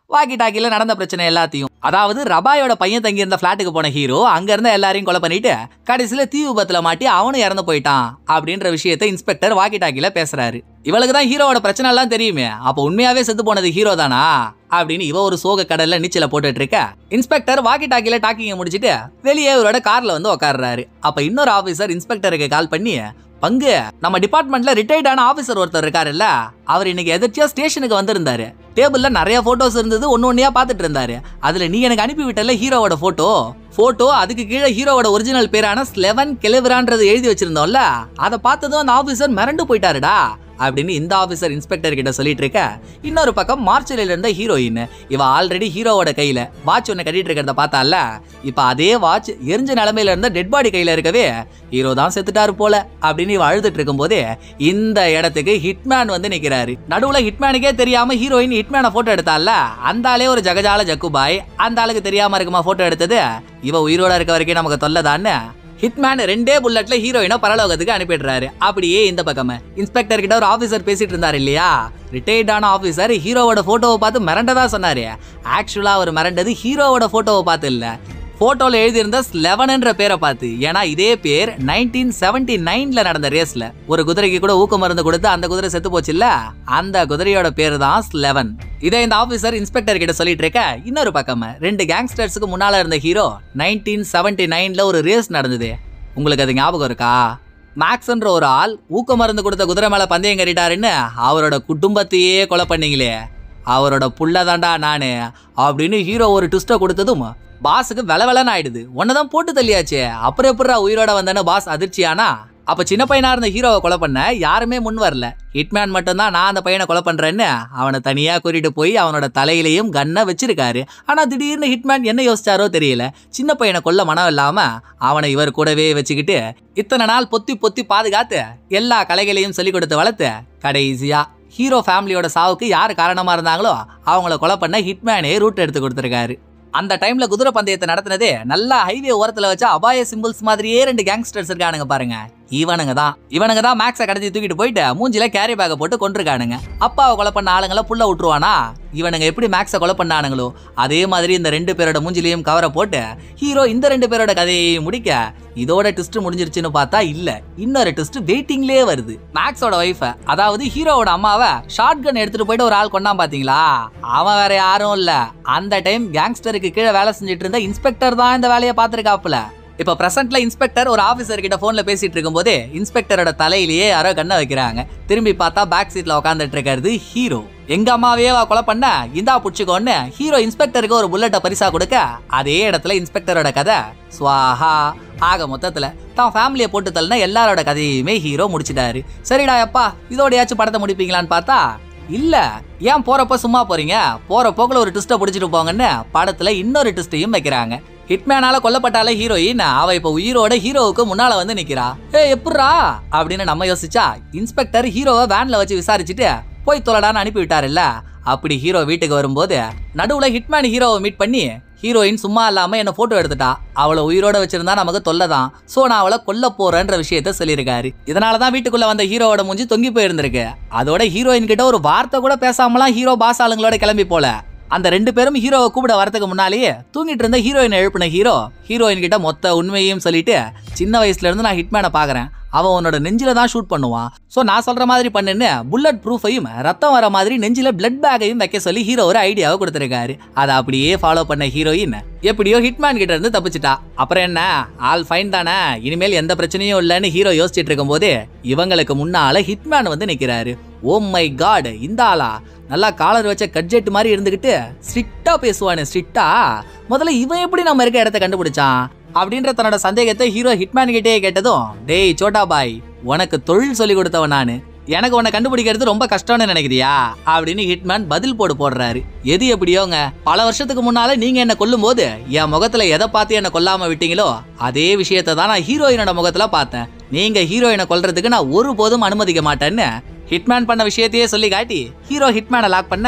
வாக்கி டாக்கில நடந்த பிரச்சனை எல்லாத்தையும் அதாவது ரபாயோட பையன் தங்கி இருந்த பிளாட்டுக்கு போன ஹீரோ அங்க இருந்த எல்லாரையும் கொலை பண்ணிட்டு கடைசியில தீ விபத்துல மாட்டி அவனும் இறந்து போயிட்டான் அப்படின்ற விஷயத்தை இன்ஸ்பெக்டர் வாக்கி டாக்கில பேசுறாரு இவளுக்கு தான் ஹீரோவோட பிரச்சனை எல்லாம் தெரியுமே அப்ப உண்மையாவே செத்து போனது ஹீரோ தானா அப்படின்னு இவ ஒரு சோக கடல்ல நீச்சல போட்டுட்டு இருக்க இன்ஸ்பெக்டர் வாக்கி டாக்கில டாக்கிங்க முடிச்சிட்டு வெளியே இவரோட கார்ல வந்து உட்கார்றாரு அப்ப இன்னொரு ஆபீசர் இன்ஸ்பெக்டருக்கு கால் பண்ணி பங்கு நம்ம டிபார்ட்மெண்ட்ல ரிட்டையர்டான ஆபீசர் ஒருத்தர் இருக்காருல்ல அவர் இன்னைக்கு எதிர்த்தியா ஸ்டேஷனுக்கு வந்திருந்தாரு டேபிள்ல நிறைய போட்டோஸ் இருந்தது ஒன்னு ஒன்னையா பார்த்துட்டு இருந்தாரு அதுல நீ எனக்கு அனுப்பி விட்டல ஹீரோவோட போட்டோ போட்டோ அதுக்கு கீழே ஹீரோவோட ஒரிஜினல் பேரான ஸ்லெவன் கெலிவரான்றது எழுதி வச்சிருந்தோம்ல அதை பார்த்ததும் அந்த ஆபீசர் மிரண்டு போயிட்டாருடா அப்படின்னு இந்த ஆபீசர் இன்ஸ்பெக்டர் கிட்ட சொல்லிட்டு இருக்க இன்னொரு பக்கம் மார்ச்சலில இருந்த ஹீரோயின் இவ ஆல்ரெடி ஹீரோவோட கையில வாட்ச் ஒன்னு கட்டிட்டு இருக்கிறத பார்த்தால இப்ப அதே வாட்ச் எரிஞ்ச நிலைமையில இருந்த டெட் பாடி கையில இருக்கவே ஹீரோ தான் செத்துட்டாரு போல அப்படின்னு இவ அழுதுட்டு இருக்கும் போதே இந்த இடத்துக்கு ஹிட்மேன் வந்து நிக்கிறாரு நடுவுல ஹிட்மேனுக்கே தெரியாம ஹீரோயின் ஹிட்மேனை போட்டோ எடுத்தால அந்த ஆளே ஒரு ஜகஜால ஜக்குபாய் அந்த ஆளுக்கு தெரியாம இருக்குமா போட்டோ எடுத்தது இவ உயிரோட இருக்க வரைக்கும் நமக்கு தொல்லதான்னு ஹிட்மேன் ரெண்டே புல்லட்ல ஹீரோயினை பரலோகத்துக்கு அனுப்பிடுறாரு அப்படியே இந்த பக்கம் இன்ஸ்பெக்டர் கிட்ட ஒரு ஆபீசர் பேசிட்டு இருந்தாரு இல்லையா ரிட்டையர்டான ஆபீசர் ஹீரோவோட போட்டோவை பார்த்து மிரண்டதா சொன்னாரு ஆக்சுவலா அவர் மிரண்டது ஹீரோவோட போட்டோவை பார்த்து இல்ல போட்டோல எழுதியிருந்த ஸ்லெவன்ன்ற பேரை பார்த்து ஏன்னா இதே பேர் நைன்டீன் செவன்டி நைன்ல நடந்த ரேஸ்ல ஒரு குதிரைக்கு கூட ஊக்க மருந்து கொடுத்து அந்த குதிரை செத்து போச்சுல்ல அந்த குதிரையோட பேர் தான் ஸ்லெவன் இதை இந்த ஆபீசர் இன்ஸ்பெக்டர் கிட்ட சொல்லிட்டு இருக்க இன்னொரு பக்கம் ரெண்டு கேங்ஸ்டர்ஸுக்கு முன்னால இருந்த ஹீரோ நைன்டீன் செவன்டி நைன்ல ஒரு ரேஸ் நடந்தது உங்களுக்கு அது ஞாபகம் இருக்கா மேக்ஸ்ன்ற ஒரு ஆள் ஊக்க மருந்து கொடுத்த குதிரை மேல பந்தயம் கட்டிட்டாருன்னு அவரோட குடும்பத்தையே கொலை பண்ணீங்களே அவரோட புள்ள தாண்டா நானு அப்படின்னு ஹீரோ ஒரு ட்விஸ்ட்டை கொடுத்ததும் பாஸுக்கு வெலவெலன்னு ஆயிடுது தான் போட்டு தள்ளியாச்சே அப்புறம் எப்படா உயிரோட வந்தேன்னு பாஸ் அதிர்ச்சியானா அப்ப சின்ன பையனா இருந்த ஹீரோவை கொலை பண்ண யாருமே முன் வரல ஹிட்மேன் மட்டும்தான் நான் அந்த பையனை கொலை பண்றேன்னு அவனை தனியா கூட்டிட்டு போய் அவனோட தலையிலையும் கன்னை வச்சிருக்காரு ஆனா திடீர்னு ஹிட்மேன் என்ன யோசிச்சாரோ தெரியல சின்ன பையனை கொல்ல மனம் இல்லாம அவனை இவர் கூடவே வச்சுக்கிட்டு இத்தனை நாள் பொத்தி பொத்தி பாதுகாத்து எல்லா கலைகளையும் சொல்லி கொடுத்து வளர்த்து கடைசியா ஹீரோ ஃபேமிலியோட சாவுக்கு யார் காரணமா இருந்தாங்களோ அவங்கள கொலை பண்ண ஹிட்மேனே ரூட் எடுத்து கொடுத்துருக்காரு அந்த டைம்ல குதிரை பந்தயத்தை நடத்தினதே நல்லா ஹைவே ஓரத்துல வச்ச அபாய சிம்பிள்ஸ் மாதிரியே ரெண்டு கேங்ஸ்டர்ஸ் இருக்கானுங்க பாருங்க இவனுங்க தான் இவனுங்க தான் மேக்ஸை கடத்தி தூக்கிட்டு போயிட்டு மூஞ்சில கேரி பேக்கை போட்டு கொண்டிருக்கானுங்க அப்பாவை கொலை பண்ண ஆளுங்களை புள்ள விட்டுருவானா இவனுங்க எப்படி மேக்ஸை கொலை பண்ணானுங்களோ அதே மாதிரி இந்த ரெண்டு பேரோட மூஞ்சிலையும் கவரை போட்டு ஹீரோ இந்த ரெண்டு பேரோட கதையை முடிக்க இதோட ட்விஸ்ட் முடிஞ்சிருச்சுன்னு பார்த்தா இல்ல இன்னொரு ட்விஸ்ட் வெயிட்டிங்லயே வருது மேக்ஸோட ஒய்ஃப அதாவது ஹீரோவோட அம்மாவை ஷார்ட் கன் எடுத்துட்டு போயிட்டு ஒரு ஆள் கொண்டான் பாத்தீங்களா அவன் வேற யாரும் இல்ல அந்த டைம் கேங்ஸ்டருக்கு கீழே வேலை செஞ்சுட்டு இருந்த இன்ஸ்பெக்டர் தான் இந்த வேலையை பார்த்திருக்காப்புல இப்ப பிரசன்ட்ல இன்ஸ்பெக்டர் ஒரு ஆபீசர் கிட்ட போன்ல பேசிட்டு இருக்கும்போதே இன்ஸ்பெக்டரோட தலையிலேயே யாரோ கண்ணை வைக்கிறாங்க திரும்பி பார்த்தா பேக் சீட்ல உட்காந்துட்டு இருக்கிறது ஹீரோ எங்க அம்மாவே அவ கொலை பண்ண இந்தா புடிச்சுக்கோன்னு ஹீரோ இன்ஸ்பெக்டருக்கு ஒரு புல்லட்டை பரிசா கொடுக்க அதே இடத்துல இன்ஸ்பெக்டரோட கதை ஸ்வாஹா ஆக மொத்தத்துல தான் ஃபேமிலியை போட்டு தள்ளின எல்லாரோட கதையுமே ஹீரோ முடிச்சிட்டாரு சரிடா அப்பா இதோடயாச்சும் படத்தை முடிப்பீங்களான்னு பார்த்தா இல்ல ஏன் போறப்ப சும்மா போறீங்க போற போக்குல ஒரு ட்விஸ்ட்டை பிடிச்சிட்டு போங்கன்னு படத்துல இன்னொரு ட்விஸ்டையும் வைக்கிறாங்க ஹிட்மேனால கொல்லப்பட்டால ஹீரோயின் அவ இப்ப உயிரோட ஹீரோவுக்கு முன்னால வந்து நிக்கிறா ஏ எப்பட்றா அப்படின்னு நம்ம யோசிச்சா இன்ஸ்பெக்டர் ஹீரோவை வேன்ல வச்சு விசாரிச்சுட்டு போய் தொலைடான்னு அனுப்பி விட்டாருல்ல அப்படி ஹீரோ வீட்டுக்கு வரும்போது நடுவுல ஹிட்மேன் ஹீரோவை மீட் பண்ணி ஹீரோயின் சும்மா இல்லாம என்ன போட்டோ எடுத்துட்டா அவளை உயிரோட வச்சிருந்தா நமக்கு தொல்லை தான் சோ நான் அவளை கொல்ல போறேன்ற விஷயத்த சொல்லியிருக்காரு இதனாலதான் வீட்டுக்குள்ள வந்த ஹீரோவோட மூஞ்சி தொங்கி போயிருந்திருக்கு அதோட ஹீரோயின் கிட்ட ஒரு வார்த்தை கூட பேசாமலாம் ஹீரோ பாஸ் ஆளுங்களோட கிளம்பி போல அந்த ரெண்டு பேரும் ஹீரோவை கூப்பிட வரதுக்கு முன்னாலேயே தூங்கிட்டு இருந்த ஹீரோயின் எழுப்பின ஹீரோ ஹீரோயின் கிட்ட மொத்த உண்மையையும் சொல்லிட்டு சின்ன வயசுல இருந்து நான் ஹிட்மேனை பாக்குறேன் அவன் உன்னோட நெஞ்சில தான் ஷூட் பண்ணுவான் சோ நான் சொல்ற மாதிரி பண்ணுன்னு புல்லட் ப்ரூஃபையும் ரத்தம் வர மாதிரி நெஞ்சில பிளட் பேக்கையும் வைக்க சொல்லி ஹீரோ ஒரு ஐடியாவை கொடுத்திருக்காரு அதை அப்படியே ஃபாலோ பண்ண ஹீரோயின் எப்படியோ ஹிட்மேன் கிட்ட இருந்து தப்பிச்சிட்டா அப்புறம் என்ன ஆல் ஃபைன் தானே இனிமேல் எந்த பிரச்சனையும் இல்லைன்னு ஹீரோ யோசிச்சுட்டு இருக்கும்போது இவங்களுக்கு முன்னால ஹிட்மேன் வந்து நிக்கிறாரு ஓ மை காட் இந்த ஆளா நல்லா காலர் வச்ச கட்ஜெட் மாதிரி இருந்துகிட்டு ஸ்ட்ரிக்டா பேசுவானு ஸ்ட்ரிக்டா முதல்ல இவன் எப்படி நம்ம இருக்க இடத்த கண்டுபிடிச்சான் அப்படின்ற தன்னோட சந்தேகத்தை ஹீரோ ஹிட்மேன் கிட்டே கேட்டதும் டேய் சோட்டா பாய் உனக்கு தொழில் சொல்லி கொடுத்தவன் நானு எனக்கு உன்னை கண்டுபிடிக்கிறது ரொம்ப கஷ்டம்னு நினைக்கிறியா அப்படின்னு ஹிட்மேன் பதில் போடு போடுறாரு எது எப்படியோங்க பல வருஷத்துக்கு முன்னால நீங்க என்ன கொல்லும் போது என் முகத்துல எதை பார்த்து என்ன கொல்லாம விட்டீங்களோ அதே விஷயத்தை தான் நான் ஹீரோயினோட முகத்துல பார்த்தேன் நீங்க ஹீரோயினை கொல்றதுக்கு நான் ஒருபோதும் அனுமதிக்க மாட்டேன்னு ஹிட்மேன் பண்ண விஷயத்தையே சொல்லி காட்டி ஹீரோ ஹிட்மேனை லாக் பண்ண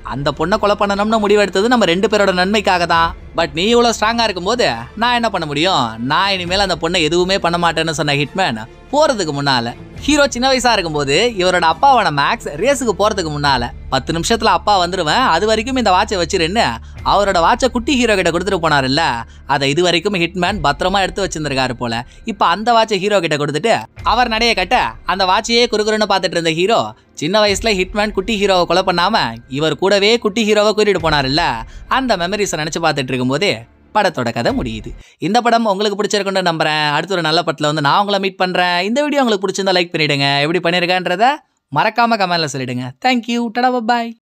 அந்த பொண்ணை கொலை பண்ணணும்னு முடிவெடுத்தது நம்ம ரெண்டு பேரோட நன்மைக்காக தான் பட் நீ இவ்வளோ ஸ்ட்ராங்கா இருக்கும்போது நான் என்ன பண்ண முடியும் நான் இனிமேல் அந்த பொண்ணை எதுவுமே பண்ண மாட்டேன்னு சொன்ன ஹிட்மேன் போறதுக்கு முன்னால ஹீரோ சின்ன வயசா இருக்கும்போது இவரோட அப்பாவான மேக்ஸ் ரேஸுக்கு போறதுக்கு முன்னால பத்து நிமிஷத்துல அப்பா வந்துருவேன் அது வரைக்கும் இந்த வாட்சை வச்சிருன்னு அவரோட வாட்சை குட்டி ஹீரோ கிட்ட கொடுத்துட்டு போனாருல்ல அதை இது வரைக்கும் ஹிட்மேன் பத்திரமா எடுத்து வச்சிருந்திருக்காரு போல இப்போ அந்த வாட்சை ஹீரோ கிட்ட கொடுத்துட்டு அவர் நடைய கட்ட அந்த வாட்சையே குறுகுறுன்னு பார்த்துட்டு இருந்த ஹீரோ சின்ன வயசுல ஹிட்மேன் குட்டி ஹீரோவை கொலை பண்ணாம இவர் கூடவே குட்டி ஹீரோவை கூட்டிட்டு போனாருல்ல அந்த மெமரிஸை நினைச்சு பார்த்துட்டு இருக்கும்போதே படத்தோட கதை முடியுது இந்த படம் உங்களுக்கு பிடிச்சிருக்குன்னு நம்புறேன் அடுத்த ஒரு நல்ல படத்தில் வந்து நான் உங்களை மீட் பண்றேன் இந்த வீடியோ உங்களுக்கு பிடிச்சிருந்தா லைக் பண்ணிடுங்க எப்படி பண்ணிருக்கேன்றத மறக்காம கமெண்ட்ல சொல்லிடுங்க தேங்க்யூ டடா பாய்